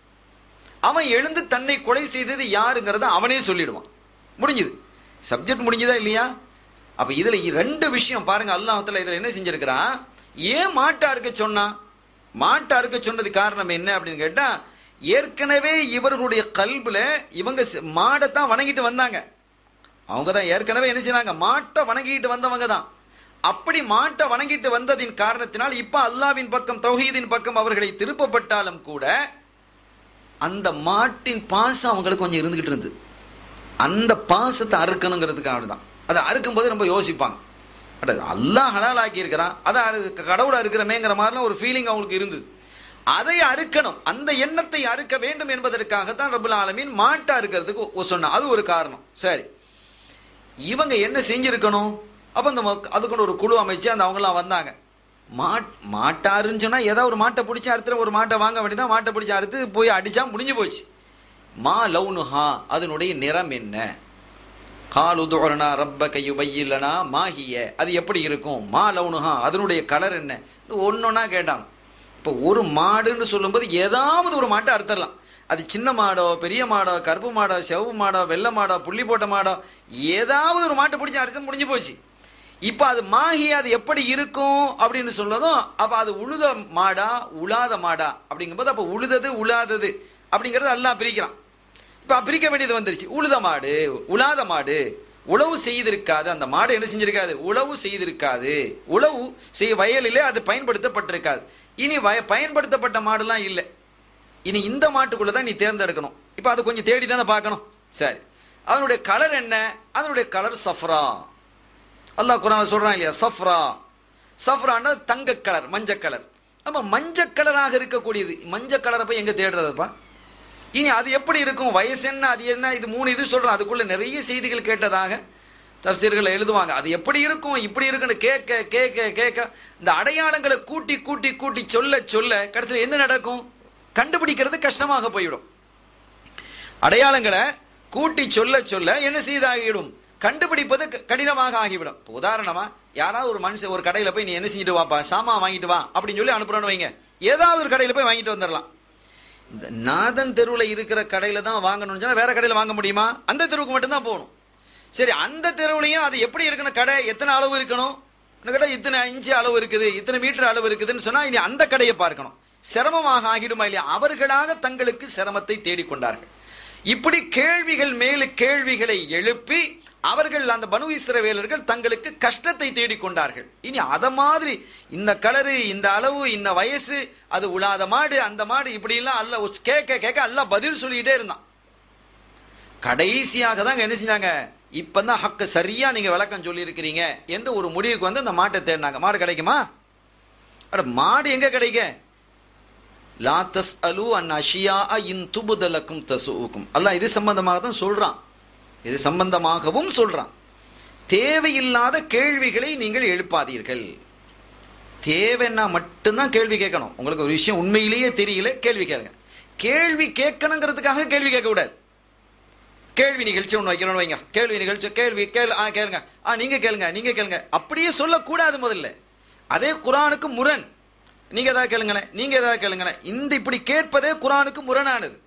அவன் எழுந்து தன்னை கொலை செய்தது யாருங்கிறத அவனே சொல்லிடுவான் முடிஞ்சுது சப்ஜெக்ட் முடிஞ்சுதா இல்லையா அப்ப இதுல இ- ரெண்டு விஷயம் பாருங்க அல்லாஹ்ல இதுல என்ன செஞ்சிருக்கிறான் ஏன் மாட்டா இருக்க சொன்னா மாட்டா இருக்க சொன்னது காரணம் என்ன அப்படின்னு கேட்டா ஏற்கனவே இவர்களுடைய கல்புல இவங்க சி- மாடைத்தான் வணங்கிட்டு வந்தாங்க அவங்க தான் ஏற்கனவே என்ன செய்றாங்க மாட்டை வணங்கிட்டு வந்தவங்க தான் அப்படி மாட்டை வணங்கிட்டு வந்ததின் காரணத்தினால் இப்ப அல்லாவின் பக்கம் தௌஹீதின் பக்கம் அவர்களை திருப்பப்பட்டாலும் கூட அந்த மாட்டின் பாசம் அவங்களுக்கு கொஞ்சம் இருந்துகிட்டு இருந்தது அந்த பாசத்தை அறுக்கணுங்கிறதுக்காக தான் அதை அறுக்கும்போது ரொம்ப யோசிப்பாங்க அட அல்லாஹ் ஹலால் ஆக்கி இருக்கிறான் அதை அறு- கடவுளா இருக்கிறமேங்கிற மாதிரிலாம் ஒரு ஃபீலிங் அவங்களுக்கு இருந்தது அதை அறுக்கணும் அந்த எண்ணத்தை அறுக்க வேண்டும் என்பதற்காக தான் ரபுல் ஆலமீன் மாட்டை அறுக்கிறதுக்கு ஒ- சொன்னான் அது ஒரு காரணம் சரி இவங்க என்ன செஞ்சிருக்கணும் அப்போ அந்த மக்- அதுக்குன்னு ஒரு குழு அமைச்சு அந்த அவங்களாம் வந்தாங்க மாட் மாட்டாருன்னு சொன்னா ஏதாவது ஒரு மாட்டை பிடிச்சி அறுத்துல ஒரு மாட்டை வாங்க வேண்டியதான் மாட்டை பிடிச்சி அறுத்து போய் அடிச்சா முடிஞ்சு போச்சு மா லவுனுஹா அதனுடைய நிறம் என்ன கால் உதுரனா ரப்ப கையுபையில்லனா மாஹிய அது எப்படி இருக்கும் மா லவுனுஹா அதனுடைய கலர் என்ன ஒன்னொன்னா கேட்டான் இப்போ ஒரு மாடுன்னு சொல்லும்போது ஏதாவது ஒரு மாட்டை அறுத்தரலாம் அது சின்ன மாடோ பெரிய மாடோ கருப்பு மாடோ செவப்பு மாடோ வெள்ளை மாடோ புள்ளி போட்ட மாடோ ஏதாவது ஒரு மாட்டை பிடிச்சி அறுத்து முடிஞ்சு போச்சு இப்போ அது மாஹி அது எப்படி இருக்கும் அப்படின்னு சொல்லதும் அப்போ அது உழுத மாடா உழாத மாடா அப்படிங்கும்போது அப்போ உழுதது உழாதது அப்படிங்கிறது எல்லாம் பிரிக்கிறான் இப்போ பிரிக்க வேண்டியது வந்துருச்சு உழுத மாடு உழாத மாடு உழவு செய்திருக்காது அந்த மாடு என்ன செஞ்சிருக்காது உழவு செய்திருக்காது உழவு செய்ய வயலிலே அது பயன்படுத்தப்பட்டிருக்காது இனி வய பயன்படுத்தப்பட்ட மாடுலாம் இல்லை இனி இந்த மாட்டுக்குள்ள தான் நீ தேர்ந்தெடுக்கணும் இப்போ அது கொஞ்சம் தேடி தானே பார்க்கணும் சரி அதனுடைய கலர் என்ன அதனுடைய கலர் சஃப்ரா அல்லாஹ் குரான் சொல்றான் இல்லையா சஃப்ரா சஃப்ரான்னா தங்க கலர் மஞ்சள் கலர் அப்ப மஞ்சள் கலராக இருக்கக்கூடியது மஞ்சள் கலரை போய் எங்க தேடுறதுப்பா இனி அது எப்படி இருக்கும் வயசு என்ன அது என்ன இது மூணு இது சொல்றோம் அதுக்குள்ள நிறைய செய்திகள் கேட்டதாக தப்சீர்கள் எழுதுவாங்க அது எப்படி இருக்கும் இப்படி இருக்குன்னு கேட்க கேட்க கேட்க இந்த அடையாளங்களை கூட்டி கூட்டி கூட்டி சொல்ல சொல்ல கடைசியில் என்ன நடக்கும் கண்டுபிடிக்கிறது கஷ்டமாக போய்விடும் அடையாளங்களை கூட்டி சொல்ல சொல்ல என்ன செய்தாகிவிடும் கண்டுபிடிப்பது க- கடினமாக ஆகிவிடும் இப்போ உதாரணமா யாராவது ஒரு மனுஷன் ஒரு கடையில போய் நீ என்ன செஞ்சுட்டு வாப்பா சாமான் வாங்கிட்டு வா அப்படின்னு சொல்லி அனுப்புறோன்னு வைங்க ஏதாவது ஒரு கடையில போய் வாங்கிட்டு வந்துடலாம் இந்த நாதன் தெருவில் இருக்கிற கடையில தான் வாங்கணும்னு சொன்னா வேற கடையில வாங்க முடியுமா அந்த தெருவுக்கு மட்டும்தான் போகணும் சரி அந்த தெருவுலையும் அது எப்படி இருக்கணும் கடை எத்தனை அளவு இருக்கணும் கேட்டால் இத்தனை இன்ச்சு அளவு இருக்குது இத்தனை மீட்டர் அளவு இருக்குதுன்னு சொன்னா இனி அந்த கடையை பார்க்கணும் சிரமமாக ஆகிடுமா இல்லையா அவர்களாக தங்களுக்கு சிரமத்தை தேடிக்கொண்டார்கள் இப்படி கேள்விகள் மேலு கேள்விகளை எழுப்பி அவர்கள் அந்த பனு இஸ்ரவேலர்கள் தங்களுக்கு கஷ்டத்தை தேடிக்கொண்டார்கள் இனி அத மாதிரி இந்த கலரு இந்த அளவு இந்த வயசு அது உழாத மாடு அந்த மாடு இப்படிலாம் அல்ல கேட்க கேட்க எல்லாம் பதில் சொல்லிட்டே இருந்தான் கடைசியாக தான் என்ன செஞ்சாங்க இப்பதான் ஹக்கு சரியா நீங்க விளக்கம் சொல்லியிருக்கிறீங்க என்று ஒரு முடிவுக்கு வந்து அந்த மாட்டை தேடினாங்க மாடு கிடைக்குமா அட மாடு எங்க கிடைக்க லா தஸ் அலு அன் அஷியா இன் துபுதலக்கும் தசுக்கும் அல்லாஹ் இது சம்பந்தமாக தான் சொல்றான் இது சம்பந்தமாகவும் சொல்றான் தேவையில்லாத கேள்விகளை நீங்கள் எழுப்பாதீர்கள் தேவைன்னா மட்டும்தான் கேள்வி கேட்கணும் உங்களுக்கு ஒரு விஷயம் உண்மையிலேயே தெரியல கேள்வி கேளுங்க கேள்வி கேட்கணுங்கிறதுக்காக கேள்வி கேட்க கூடாது கேள்வி நிகழ்ச்சி ஒன்று வைக்கணும்னு வைங்க கேள்வி நிகழ்ச்சி கேள்வி கேளு ஆ கேளுங்க ஆ நீங்க கேளுங்க நீங்க கேளுங்க அப்படியே சொல்லக்கூடாது முதல்ல அதே குரானுக்கு முரண் நீங்க ஏதாவது கேளுங்களேன் நீங்க ஏதாவது கேளுங்களேன் இந்த இப்படி கேட்பதே குரானுக்கு முரணானது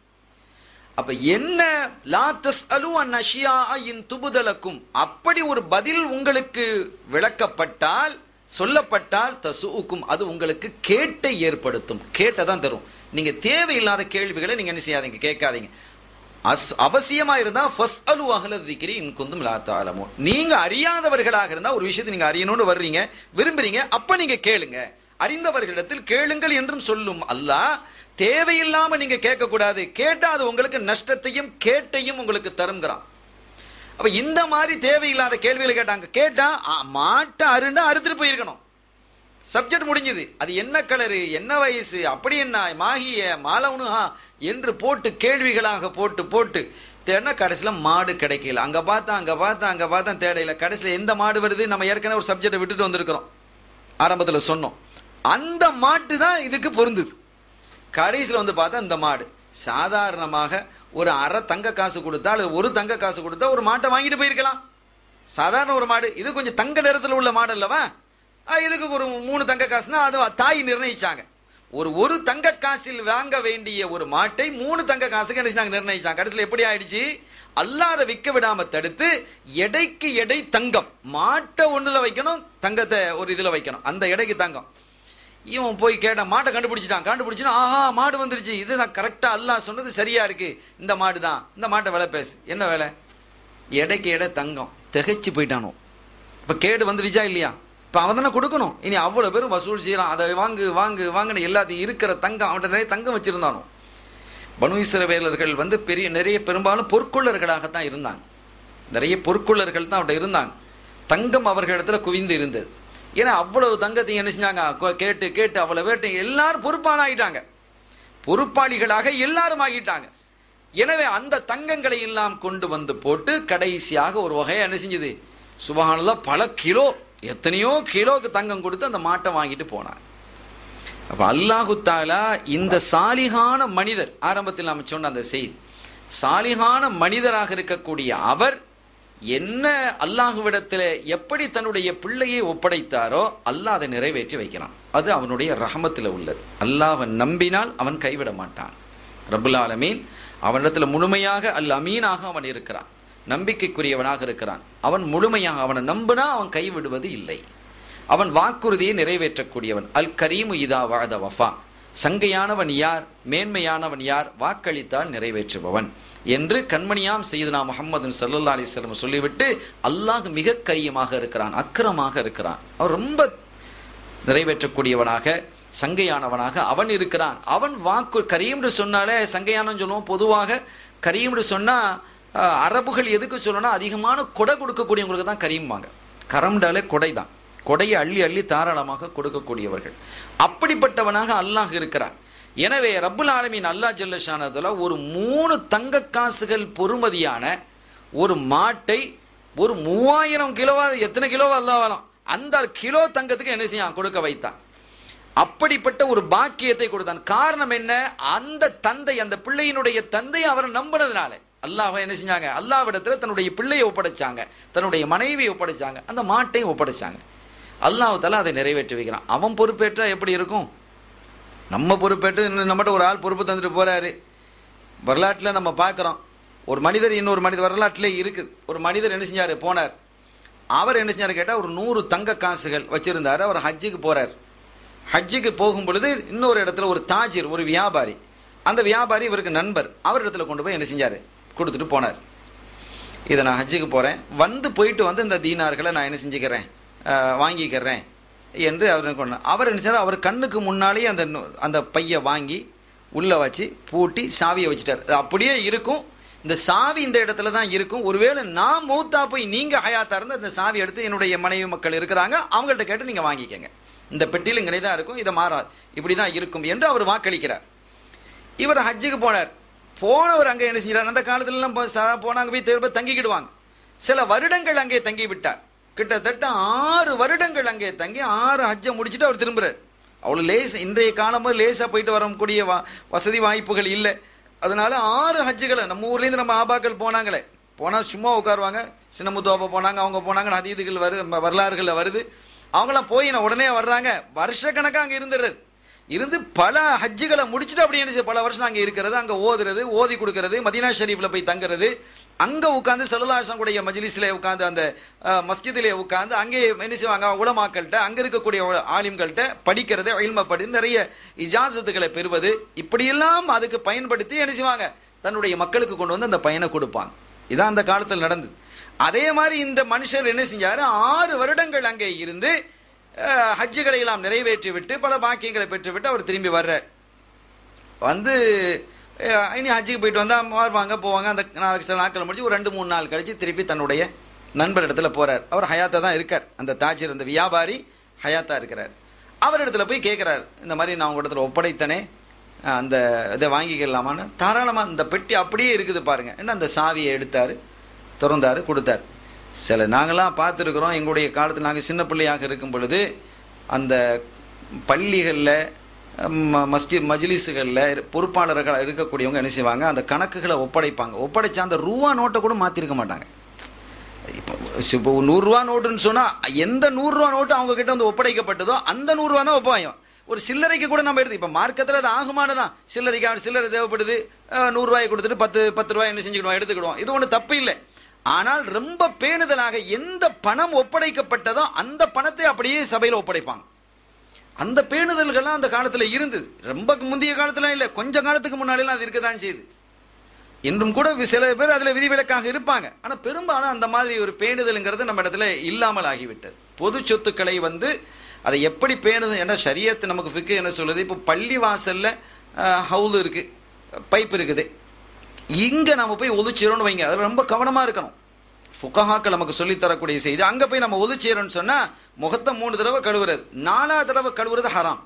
அப்ப என்ன லா தஸ் அலு அன் அஷியா இன் துபுதலக்கும் அப்படி ஒரு பதில் உங்களுக்கு விளக்கப்பட்டால் சொல்லப்பட்டால் தசுக்கும் அது உங்களுக்கு கேட்டை ஏற்படுத்தும் கேட்டை தான் தரும் நீங்க தேவையில்லாத கேள்விகளை நீங்க என்ன செய்யாதீங்க கேட்காதீங்க அஸ் அவசியமா இருந்தா ஃபஸ் அலு அகல திக்கிரி இன்குந்தும் லா தாலமோ நீங்க அறியாதவர்களாக இருந்தா ஒரு விஷயத்தை நீங்க அறியணும்னு வர்றீங்க விரும்புறீங்க அப்ப நீங்க கேளுங்க அறிந்தவர்களிடத்தில் கேளுங்கள் என்றும் சொல்லும் அல்லாஹ் தேவையில்லாம நீங்க கேட்க கூடாது கேட்டா அது உங்களுக்கு நஷ்டத்தையும் கேட்டையும் உங்களுக்கு தருங்கிறான் அப்ப இந்த மாதிரி தேவையில்லாத கேள்விகளை கேட்டாங்க கேட்டா ஆ, மாட்டை அருண்டா அறுத்துட்டு போயிருக்கணும் சப்ஜெக்ட் முடிஞ்சது அது என்ன கலரு என்ன வயசு அப்படி என்ன மாகிய மாலவனுஹா என்று போட்டு கேள்விகளாக போட்டு போட்டு தேடினா கடைசியில் மாடு கிடைக்கல அங்கே பார்த்தா அங்கே பார்த்தா அங்கே பார்த்தா தேடையில கடைசியில் எந்த மாடு வருது நம்ம ஏற்கனவே ஒரு சப்ஜெக்டை விட்டுட்டு வந்திருக்கிறோம் ஆரம்பத்தில் சொன்னோம் அந்த மாட்டு தான் இதுக்கு பொருந்துது கடைசியில் வந்து பார்த்தா இந்த மாடு சாதாரணமாக ஒரு அரை தங்க காசு கொடுத்தா அல்லது ஒரு தங்க காசு கொடுத்தா ஒரு மாட்டை வாங்கிட்டு போயிருக்கலாம் சாதாரண ஒரு மாடு இது கொஞ்சம் தங்க நிறத்தில் உள்ள மாடு அல்லவா அஹ் இதுக்கு ஒரு மூணு தங்க காசுனா அது தாய் நிர்ணயிச்சாங்க ஒரு ஒரு தங்க காசில் வாங்க வேண்டிய ஒரு மாட்டை மூணு தங்க காசுக்கு என்ன செஞ்சாங்க நிர்ணயிச்சாங்க கடைசியில் எப்படி ஆயிடுச்சு அல்லாத விற்க விடாம தடுத்து எடைக்கு எடை தங்கம் மாட்டை ஒண்ணுல வைக்கணும் தங்கத்தை ஒரு இதுல வைக்கணும் அந்த எடைக்கு தங்கம் இவன் போய் கேட்டான் மாட்டை கண்டுபிடிச்சிட்டான் கண்டுபிடிச்சுன்னா ஆஹா மாடு வந்துருச்சு இதுதான் கரெக்டா அல்லாஹ் சொன்னது சரியா இருக்கு இந்த மாடு தான் இந்த மாட்டை விலை பேசு என்ன வேலை எடைக்கு எடை தங்கம் திகைச்சு போயிட்டானோ இப்ப கேடு வந்துருச்சா இல்லையா இப்ப அவன் தானே கொடுக்கணும் இனி அவ்வளவு பேரும் வசூல் செய்யறான் அதை வாங்கு வாங்கு வாங்குன எல்லாத்தையும் இருக்கிற தங்கம் அவன்கிட்ட நிறைய தங்கம் வச்சிருந்தானோ பனு இஸ்ரவேலர்கள் வந்து பெரிய நிறைய பெரும்பாலும் பொற்கொள்ளர்களாகத்தான் இருந்தாங்க நிறைய பொற்கொள்ளர்கள் தான் அவர்கிட்ட இருந்தாங்க தங்கம் அவர்களிடத்துல குவிந்து இருந்தது ஏன்னா அவ்வளவு தங்கத்தையும் என்ன செஞ்சாங்க கொ- கேட்டு கேட்டு அவ்வளவு வேட்டு எல்லாரும் பொறுப்பான ஆயிட்டாங்க பொறுப்பாளிகளாக எல்லாரும் ஆகிட்டாங்க எனவே அந்த தங்கங்களை எல்லாம் கொண்டு வந்து போட்டு கடைசியாக ஒரு வகையை என்ன செஞ்சது சுபஹானல்லா பல கிலோ எத்தனையோ கிலோக்கு தங்கம் கொடுத்து அந்த மாட்டை வாங்கிட்டு போனாங்க அப்ப அல்லாஹு தாலா இந்த சாலிகான மனிதர் ஆரம்பத்தில் நாம சொன்ன அந்த செய்தி சாலிகான மனிதராக இருக்கக்கூடிய அவர் என்ன அல்லாஹுவிடத்தில் எப்படி தன்னுடைய பிள்ளையை ஒப்படைத்தாரோ அல்லாஹ் அதை நிறைவேற்றி வைக்கிறான் அது அவனுடைய ரஹமத்தில் உள்ளது அல்லாஹ் நம்பினால் அவன் கைவிட மாட்டான் ரபுல் ஆலமீன் அவனிடத்துல முழுமையாக அல் அமீனாக அவன் இருக்கிறான் நம்பிக்கைக்குரியவனாக இருக்கிறான் அவன் முழுமையாக அவனை நம்பினா அவன் கைவிடுவது இல்லை அவன் வாக்குறுதியை நிறைவேற்றக்கூடியவன் அல் கரீமு இதா வாத வஃபா சங்கையானவன் யார் மேன்மையானவன் யார் வாக்களித்தால் நிறைவேற்றுபவன் என்று கண்மணியாம் செய்தனா முகமது சல்லல்லா அலிஸ்லம் சொல்லிவிட்டு அல்லாஹ் மிக கரியமாக இருக்கிறான் அக்கிரமாக இருக்கிறான் அவன் ரொம்ப நிறைவேற்றக்கூடியவனாக சங்கையானவனாக அவன் இருக்கிறான் அவன் வாக்கு கரீம்னு சொன்னாலே சங்கையானன்னு சொல்லுவோம் பொதுவாக கரீம்னு சொன்னா அஹ், அரபுகள் எதுக்கு சொல்லணும்னா அதிகமான கொடை கொடுக்கக்கூடியவங்களுக்கு தான் கரீம்பாங்க கரம்டாலே கொடை தான் கொடையை அள்ளி அள்ளி தாராளமாக கொடுக்கக்கூடியவர்கள் அப்படிப்பட்டவனாக அல்லாஹ் இருக்கிறான் எனவே ரப்புல் ஆலமீன் அல்லாஹ் ஜல்லஷானதுல ஒரு மூணு தங்க காசுகள் பொறுமதியான ஒரு மாட்டை ஒரு மூவாயிரம் கிலோவா எத்தனை கிலோவா அல்லாஹ் அந்த கிலோ தங்கத்துக்கு என்ன செய்யான் கொடுக்க வைத்தான் அப்படிப்பட்ட ஒரு பாக்கியத்தை கொடுத்தான் காரணம் என்ன அந்த தந்தை அந்த பிள்ளையினுடைய தந்தை அவரை நம்பினதுனால அல்லாஹ் என்ன செஞ்சாங்க அல்லாவிடத்துல தன்னுடைய பிள்ளையை ஒப்படைச்சாங்க தன்னுடைய மனைவியை ஒப்படைச்சாங்க அந்த மாட்டை ஒப்படைச்சாங்க அல்லாஹ் தாலா அதை நிறைவேற்றி வைக்கிறான் அவன் பொறுப்பேற்றா எப்படி இருக்கும் நம்ம பொறுப்பேற்று இன்னும் நம்மகிட்ட ஒரு ஆள் பொறுப்பு தந்துட்டு போறாரு வரலாற்றில் நம்ம பார்க்குறோம் ஒரு மனிதர் இன்னொரு மனிதர் வரலாற்றிலே இருக்குது ஒரு மனிதர் என்ன செஞ்சாரு போனார் அவர் என்ன செஞ்சாரு கேட்டால் ஒரு நூறு தங்க காசுகள் வச்சிருந்தாரு அவர் ஹஜ்ஜுக்கு போறார் ஹஜ்ஜுக்கு போகும் பொழுது இன்னொரு இடத்துல ஒரு தாஜிர் ஒரு வியாபாரி அந்த வியாபாரி இவருக்கு நண்பர் அவர் இடத்துல கொண்டு போய் என்ன செஞ்சாரு கொடுத்துட்டு போனார் இதை நான் ஹஜ்ஜுக்கு போகிறேன் வந்து போயிட்டு வந்து இந்த தீனார்களை நான் என்ன செஞ்சுக்கிறேன் அஹ், வாங்கிக்கிறேன் என்று அவர் கொண்டார் அவர் என்ன செய்றார், அவர் கண்ணுக்கு முன்னாலேயே அந்த நு- அந்த பையை வாங்கி உள்ளே வச்சு பூட்டி சாவியை வச்சுட்டார் அது அப்படியே இருக்கும் இந்த சாவி இந்த இடத்துல தான் இருக்கும் ஒருவேளை நான் மூத்தா போய் நீங்க ஹயாத்தா இருந்தா இந்த சாவி எடுத்து என்னுடைய மனைவி மக்கள் இருக்கிறாங்க அவங்கள்ட்ட கேட்டு நீங்க வாங்கிக்கங்க இந்த பெட்டியில் இங்கே தான் இருக்கும் இதை மாறாது இப்படி தான் இருக்கும் என்று அவர் வாக்களிக்கிறார் இவர் ஹஜ்ஜுக்கு போனார் போனவர் அங்கே என்ன செஞ்சார் அந்த காலத்துலலாம் போ- சா- போனாங்க போய் திரும்ப தங்கிக்கிடுவாங்க சில வருடங்கள் அங்கே தங்கி விட்டார் கிட்டத்தட்ட ஆறு வருடங்கள் அங்கே தங்கி ஆறு ஹஜ்ஜை முடிச்சுட்டு அவர் திரும்புறார் அவ்வளோ லேஸ் இன்றைய காலமும் லேசாக போயிட்டு வரக்கூடிய வா வசதி வாய்ப்புகள் இல்லை அதனால ஆறு ஹஜ்ஜுகளை நம்ம ஊர்லேருந்து நம்ம ஆபாக்கள் போனாங்களே போனால் சும்மா உட்காருவாங்க சின்ன முத்துவாப்பா போனாங்க அவங்க போனாங்கன்னு அதீதுகள் வருது ம- வரலாறுகளில் வருது அவங்களாம் போய் நான் உடனே வர்றாங்க வருஷக்கணக்காக அங்கே இருந்துடுறது இருந்து பல ஹஜ்ஜுகளை முடிச்சுட்டு அப்படி என்ன செய்ய பல வருஷம் அங்கே இருக்கிறது அங்கே ஓதுறது ஓதி கொடுக்கறது மதீனா ஷரீஃபில் போய் தங்குறது அங்கே உட்காந்து சலுதாசம் கூடிய மஜ்லிஸில் உட்காந்து அந்த அஹ், மஸ்ஜிதிலே உட்காந்து அங்கே என்ன செய்வாங்க உலமாக்கள்கிட்ட அங்கே இருக்கக்கூடிய உல- ஆலிம்கள்ட்ட படிக்கிறது இல்மப்படி நிறைய இஜாசத்துகளை பெறுவது இப்படியெல்லாம் அதுக்கு பயன்படுத்தி என்ன செய்வாங்க தன்னுடைய மக்களுக்கு கொண்டு வந்து அந்த பயனை கொடுப்பாங்க இதான் அந்த காலத்தில் நடந்தது அதே மாதிரி இந்த மனுஷர் என்ன செஞ்சாரு ஆறு வருடங்கள் அங்கே இருந்து அஹ், ஹஜ்ஜுகளை எல்லாம் நிறைவேற்றி விட்டு பல பாக்கியங்களை பெற்றுவிட்டு அவர் திரும்பி வர்றார் வந்து அஹ், இனி ஹஜ்ஜுக்கு போயிட்டு வந்தால் வருவாங்க போவாங்க அந்த நாளைக்கு சில நாட்கள் முடிச்சு ஒரு ரெண்டு மூணு நாள் கழிச்சு திருப்பி தன்னுடைய நண்பர் இடத்துல போறார் அவர் ஹயாத்தா தான் இருக்கார் அந்த தாஜிர் அந்த வியாபாரி ஹயாத்தா இருக்கிறார் அவர் இடத்துல போய் கேட்குறாரு இந்த மாதிரி நான் உங்க இடத்துல ஒப்படைத்தனே அஹ், அந்த இதை வாங்கிக்கலாமான்னு தாராளமாக இந்த பெட்டி அப்படியே இருக்குது பாருங்க என்ன அந்த சாவியை எடுத்தார் திறந்தாரு கொடுத்தார் சில நாங்களாம் பார்த்துருக்குறோம் எங்களுடைய காலத்தில் நாங்கள் சின்ன பிள்ளையாக இருக்கும் பொழுது அந்த பள்ளிகளில் மஸ்ஜித் மஜ்லிஸுகளில் பொறுப்பாளர்கள் இருக்கக்கூடியவங்க என்ன செய்வாங்க அந்த கணக்குகளை ஒப்படைப்பாங்க ஒப்படைச்சா அந்த ரூபா நோட்டை கூட மாற்றிருக்க மாட்டாங்க இப்போ இப்போ நூறுரூவா நோட்டுன்னு சொன்னால் எந்த நூறுரூவா நோட்டு அவங்க கிட்ட வந்து ஒப்படைக்கப்பட்டதோ அந்த நூறுரூவா தான் ஒப்பாயம் ஒரு சில்லறைக்கு கூட நம்ம எடுத்து இப்போ மார்க்கத்தில் அது ஆகுமானதான் சில்லறைக்கு சில்லறை தேவைப்படுது அஹ், நூறுரூவாயை கொடுத்துட்டு பத்து பத்து ரூபாய் என்ன செஞ்சுக்கிடுவோம் எடுத்துக்கிடுவோம் இது ஒன்றும் தப்பு இல்லை ஆனால் ரொம்ப பேணுதலாக எந்த பணம் ஒப்படைக்கப்பட்டதோ அந்த பணத்தை அப்படியே சபையில் ஒப்படைப்பாங்க அந்த பேணுதல்கள்லாம் அந்த காலத்தில் இருந்தது ரொம்ப முந்தைய காலத்துல இல்லை கொஞ்ச காலத்துக்கு முன்னாடிலாம் அது இருக்க தான் செய்யுது இன்றும் கூட வி- சில பேர் அதில் விதிவிலக்காக இருப்பாங்க ஆனால் பெரும்பாலும் அந்த மாதிரி ஒரு பேணுதலுங்கிறது நம்ம இடத்துல இல்லாமல் ஆகிவிட்டது பொது சொத்துக்களை வந்து அதை எப்படி பேணுது ஏன்னா ஷரியத்து நமக்கு ஃபிக்கு என்ன சொல்லுது இப்போ பள்ளி வாசல்ல ஹவுல் இருக்கு பைப் இருக்குது இங்கே நம்ம போய் ஒதுச்சிரோன்னு வைங்க அதில் ரொம்ப கவனமாக இருக்கணும் ஃபுகஹாக்கள் நமக்கு சொல்லித் தரக்கூடிய செய்தி அங்கே போய் நம்ம ஒதுச்சிரோன்னு சொன்னால் முகத்தை மூணு தடவை கழுவுறது நாலாவது தடவை கழுவுறது ஹராம்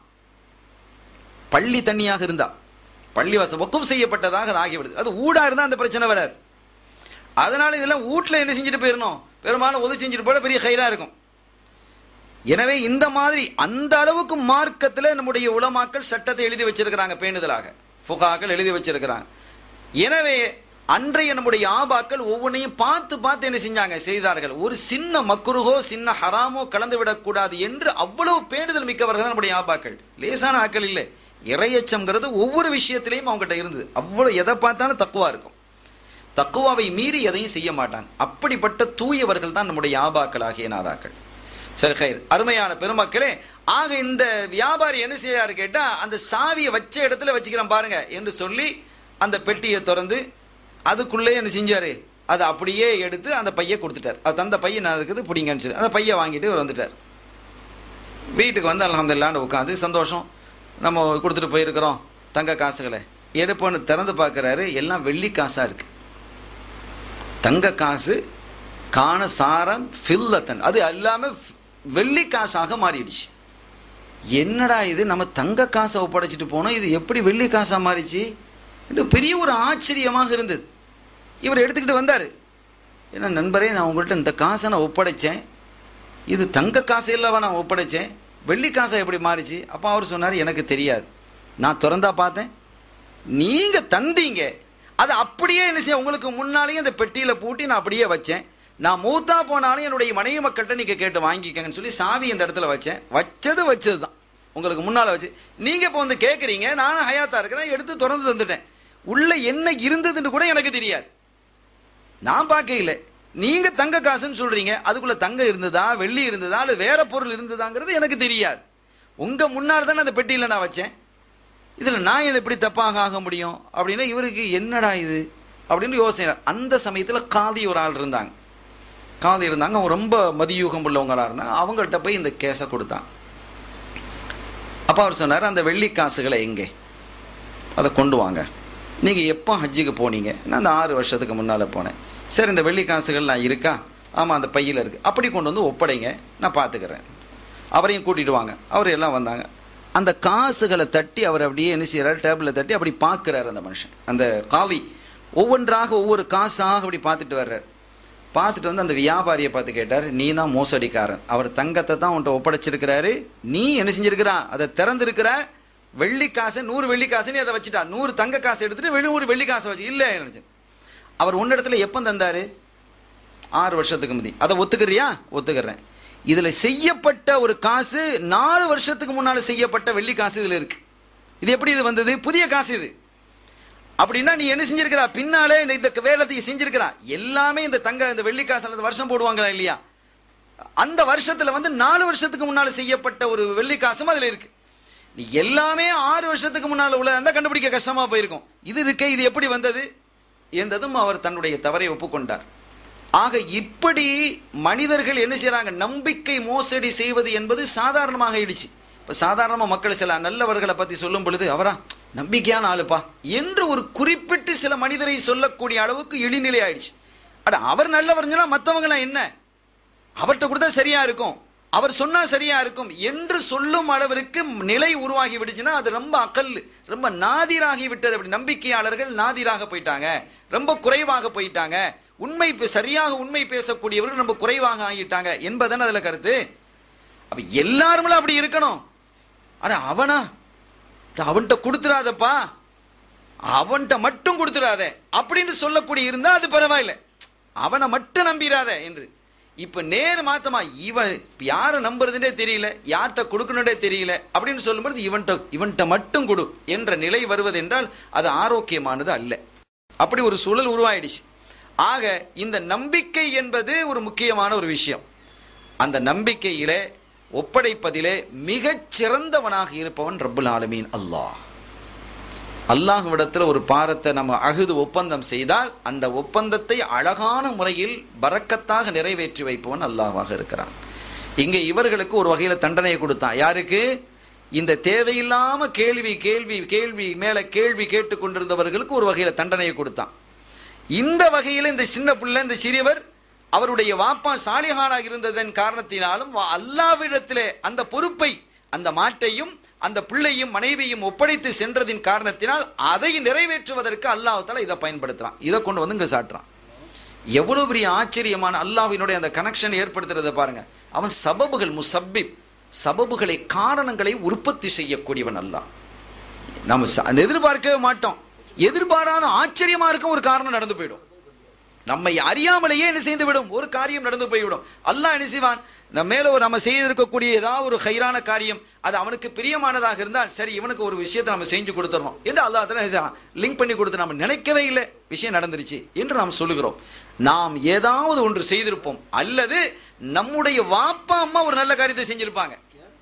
பள்ளி தண்ணியாக இருந்தா பள்ளி வாசல் வக்குப் செய்யப்பட்டதாக அது ஆகிவிடுது அது ஊடா இருந்தால் அந்த பிரச்சனை வராது அதனால இதெல்லாம் வீட்டில் என்ன செஞ்சுட்டு போயிடணும் பெரும்பாலும் ஒது செஞ்சுட்டு போட பெரிய கயிறா இருக்கும் எனவே இந்த மாதிரி அந்த அளவுக்கு மார்க்கத்தில் நம்முடைய உலமாக்கள் சட்டத்தை எழுதி வச்சிருக்கிறாங்க பேணுதலாக ஃபுகாக்கள் எழுதி வச்சிருக்கிறாங்க எனவே அன்றைய நம்முடைய ஆபாக்கள் ஒவ்வொன்றையும் பார்த்து பார்த்து என்ன செஞ்சாங்க செய்தார்கள் ஒரு சின்ன மக்குருகோ சின்ன ஹராமோ கலந்து விடக்கூடாது என்று அவ்வளவு பேணுதல் மிக்கவர்கள் தான் நம்முடைய ஆபாக்கள் லேசான ஆக்கள் இல்லை இறையச்சம்ங்கிறது ஒவ்வொரு விஷயத்திலையும் அவங்ககிட்ட இருந்தது அவ்வளவு எதை பார்த்தாலும் தக்குவா இருக்கும் தக்குவாவை மீறி எதையும் செய்ய மாட்டாங்க அப்படிப்பட்ட தூயவர்கள் தான் நம்முடைய ஆபாக்கள் ஆகிய நாதாக்கள் சரி கயிர் அருமையான பெருமக்களே ஆக இந்த வியாபாரி என்ன செய்யாரு கேட்டா அந்த சாவியை வச்ச இடத்துல வச்சுக்கிறேன் பாருங்க என்று சொல்லி அந்த பெட்டியை திறந்து அதுக்குள்ளே என்ன செஞ்சாரு அதை அப்படியே எடுத்து அந்த பையை கொடுத்துட்டார் அது தந்த பையன் நான் இருக்குது பிடிங்கன்னு சொல்லி அந்த பையை வாங்கிட்டு இவர் வந்துட்டார் வீட்டுக்கு வந்து அல்ஹம்துலில்லாஹ்னு உட்காந்து சந்தோஷம் நம்ம கொடுத்துட்டு போயிருக்கிறோம் தங்க காசுகளை எடுப்போன்னு திறந்து பார்க்குறாரு எல்லாம் வெள்ளி காசாக இருக்கு தங்க காசு காண சாரம் ஃபில்லத்தன் அது எல்லாமே வெள்ளி காசாக மாறிடுச்சு என்னடா இது நம்ம தங்க காசை ஒப்படைச்சிட்டு போனோம் இது எப்படி வெள்ளி காசாக மாறிச்சு என்று பெரிய ஒரு ஆச்சரியமாக இருந்தது இவர் எடுத்துக்கிட்டு வந்தார் ஏன்னா நண்பரே நான் உங்கள்கிட்ட இந்த காசை நான் ஒப்படைச்சேன் இது தங்க காசு இல்லவா நான் ஒப்படைச்சேன் வெள்ளி காசை எப்படி மாறிச்சு அப்போ அவர் சொன்னார் எனக்கு தெரியாது நான் திறந்தா பார்த்தேன் நீங்க தந்தீங்க அது அப்படியே என்ன செய்ய உங்களுக்கு முன்னாலேயே அந்த பெட்டியில பூட்டி நான் அப்படியே வச்சேன் நான் மூத்தா போனாலும் என்னுடைய மனைவி மக்கள்கிட்ட நீங்க கேட்டு வாங்கிக்கங்கன்னு சொல்லி சாவி இந்த இடத்துல வச்சேன் வச்சது வச்சது தான் உங்களுக்கு முன்னால வச்சு நீங்க இப்போ வந்து கேட்குறீங்க நானும் ஹயாத்தா இருக்கிறேன் எடுத்து திறந்து தந்துட்டேன் உள்ள என்ன இருந்ததுன்னு கூட எனக்கு தெரியாது நான் பார்க்கல நீங்க தங்க காசுன்னு சொல்றீங்க அதுக்குள்ள தங்கம் இருந்ததா வெள்ளி இருந்ததா அல்லது வேற பொருள் இருந்ததாங்கிறது எனக்கு தெரியாது உங்க முன்னால் தானே அந்த பெட்டியில நான் வச்சேன் இதுல நான் என்ன எப்படி தப்பாக ஆக முடியும் அப்படின்னா இவருக்கு என்னடா இது அப்படின்னு யோசனை அந்த சமயத்துல காதி ஒரு ஆள் இருந்தாங்க காதி இருந்தாங்க அவங்க ரொம்ப மதியூகம் உள்ளவங்களா இருந்தாங்க அவங்கள்ட்ட போய் இந்த கேஸை கொடுத்தாங்க அப்ப அவர் சொன்னார் அந்த வெள்ளி காசுகளை எங்கே அதை கொண்டு வாங்க நீங்கள் எப்போ ஹஜ்ஜுக்கு போனீங்க நான் அந்த ஆறு வருஷத்துக்கு முன்னால் போனேன் சரி இந்த வெள்ளி காசுகள்லாம் இருக்கா ஆமாம் அந்த பையில் இருக்குது அப்படி கொண்டு வந்து ஒப்படைங்க நான் பார்த்துக்கிறேன் அவரையும் கூட்டிகிட்டு வாங்க அவர் எல்லாம் வந்தாங்க அந்த காசுகளை தட்டி அவர் அப்படியே என்ன செய்கிறார் டேபிளில் தட்டி அப்படி பார்க்குறாரு அந்த மனுஷன் அந்த காவி ஒவ்வொன்றாக ஒவ்வொரு காசாக அப்படி பார்த்துட்டு வர்றார் பார்த்துட்டு வந்து அந்த வியாபாரியை பார்த்து கேட்டார் நீ தான் மோசடிக்காரன் அவர் தங்கத்தை தான் உன்ட்ட ஒப்படைச்சிருக்கிறாரு நீ என்ன செஞ்சிருக்கிறா அதை திறந்திருக்கிற வெள்ளி காசை நூறு வெள்ளி காசு நீ அதை வச்சுட்டா நூறு தங்க காசை எடுத்துட்டு வெளி நூறு வெள்ளி காசை வச்சு இல்லை நினைச்சேன் அவர் உன்னிடத்துல எப்போ தந்தாரு ஆறு வருஷத்துக்கு முந்தி அதை ஒத்துக்கிறியா ஒத்துக்கிறேன் இதுல செய்யப்பட்ட ஒரு காசு நாலு வருஷத்துக்கு முன்னால செய்யப்பட்ட வெள்ளி காசு இதுல இருக்கு இது எப்படி இது வந்தது புதிய காசு இது அப்படின்னா நீ என்ன செஞ்சிருக்கிறா பின்னாலே இந்த- இந்த வேலத்தை செஞ்சிருக்கிறா எல்லாமே இந்த தங்க இந்த வெள்ளி காசு அல்லது வருஷம் போடுவாங்களா இல்லையா அந்த வருஷத்துல வந்து நாலு வருஷத்துக்கு முன்னால செய்யப்பட்ட ஒரு வெள்ளி காசும் அதுல இருக்கு நீ எல்லாமே ஆறு வருஷத்துக்கு முன்னால உள்ள அந்த கண்டுபிடிக்க கஷ்டமா போயிருக்கும் இது இருக்க இது எப்படி வந்தது என்றதும் அவர் தன்னுடைய தவறை ஒப்புக்கொண்டார் ஆக இப்படி மனிதர்கள் என்ன செய்றாங்க நம்பிக்கை மோசடி செய்வது என்பது சாதாரணமாக ஆயிடுச்சு இப்ப சாதாரணமா மக்கள் சில நல்லவர்களை பத்தி சொல்லும் பொழுது அவரா நம்பிக்கையான ஆளுப்பா என்று ஒரு குறிப்பிட்டு சில மனிதரை சொல்லக்கூடிய அளவுக்கு இழிநிலை ஆயிடுச்சு அட அவர் நல்லவர்னா மற்றவங்களாம் என்ன அவர்கிட்ட கொடுத்தா சரியா இருக்கும் அவர் சொன்னா சரியா இருக்கும் என்று சொல்லும் அளவிற்கு நிலை உருவாகி விடுச்சுன்னா அது ரொம்ப அக்கல் ரொம்ப நாதிராகி விட்டது அப்படி நம்பிக்கையாளர்கள் நாதிராக போயிட்டாங்க ரொம்ப குறைவாக போயிட்டாங்க உண்மை பே- சரியாக உண்மை பேசக்கூடியவர்கள் ரொம்ப குறைவாக ஆகிட்டாங்க என்பதன் அதுல கருத்து அப்ப எல்லாருமே அப்படி இருக்கணும் அட அவனா அவன்கிட்ட கொடுத்துறாதப்பா அவன்கிட்ட மட்டும் கொடுத்துறாத அப்படின்னு சொல்லக்கூடிய இருந்தா அது பரவாயில்ல அவனை மட்டும் நம்பிராத என்று இப்ப நேர் மாத்தமா இவன் யாரை நம்புறதுனே தெரியல யார்கிட்ட கொடுக்கணுன்னே தெரியல அப்படின்னு சொல்லும்போது இவன்கிட்ட இவன்கிட்ட மட்டும் கொடு என்ற நிலை வருவது என்றால் அது ஆரோக்கியமானது அல்ல அப்படி ஒரு சூழல் உருவாயிடுச்சு ஆக இந்த நம்பிக்கை என்பது ஒரு முக்கியமான ஒரு விஷயம் அந்த நம்பிக்கையிலே ஒப்படைப்பதிலே மிகச் சிறந்தவனாக இருப்பவன் ரப்புல் ஆலமீன் அல்லாஹ் அல்லாஹ்விடத்தில் ஒரு பாரத்தை நம்ம அகுது ஒப்பந்தம் செய்தால் அந்த ஒப்பந்தத்தை அழகான முறையில் பரக்கத்தாக நிறைவேற்றி வைப்பவன் அல்லாஹ்வாக இருக்கிறான் இங்கே இவர்களுக்கு ஒரு வகையில் தண்டனையை கொடுத்தான் யாருக்கு இந்த தேவையில்லாம கேள்வி கேள்வி கேள்வி மேல கேள்வி கேட்டு கொண்டிருந்தவர்களுக்கு ஒரு வகையில் தண்டனையை கொடுத்தான் இந்த வகையில் இந்த சின்ன பிள்ளை இந்த சிறியவர் அவருடைய வாப்பா சாலிஹானாக இருந்ததன் காரணத்தினாலும் வா- அல்லாவிடத்திலே அந்த பொறுப்பை அந்த மாட்டையும் அந்த பிள்ளையும் மனைவியும் ஒப்படைத்து சென்றதின் காரணத்தினால் அதை நிறைவேற்றுவதற்கு அல்லாஹ் இதை பயன்படுத்துறான் இதை கொண்டு வந்து இங்க சாட்டுறான் எவ்வளவு பெரிய ஆச்சரியமான அல்லாஹ்வினுடைய அந்த கனெக்ஷன் ஏற்படுத்துறத பாருங்க அவன் சபபுகள் முசப்பிப் சபபுகளை காரணங்களை உற்பத்தி செய்யக்கூடியவன் அல்லாஹ் நம்ம ச- எதிர்பார்க்கவே மாட்டோம் எதிர்பாராத ஆச்சரியமா இருக்கும் ஒரு காரணம் நடந்து போயிடும் நம்மை அறியாமலேயே என்ன செய்து விடும் ஒரு காரியம் நடந்து போய்விடும் அல்லாஹ் என்ன செய்வான் நம்ம மேல ஒரு நம்ம செய்திருக்கக்கூடிய ஏதாவது ஒரு ஹைரான காரியம் அது அவனுக்கு பிரியமானதாக இருந்தால் சரி இவனுக்கு ஒரு விஷயத்தை நம்ம செஞ்சு கொடுத்துறோம் என்று அல்லாஹ் என்ன செய்வான் லிங்க் பண்ணி கொடுத்து நம்ம நினைக்கவே இல்லை விஷயம் நடந்துருச்சு என்று நாம் சொல்லுகிறோம் நாம் ஏதாவது ஒன்று செய்திருப்போம் அல்லது நம்முடைய வாப்பா அம்மா ஒரு நல்ல காரியத்தை செஞ்சிருப்பாங்க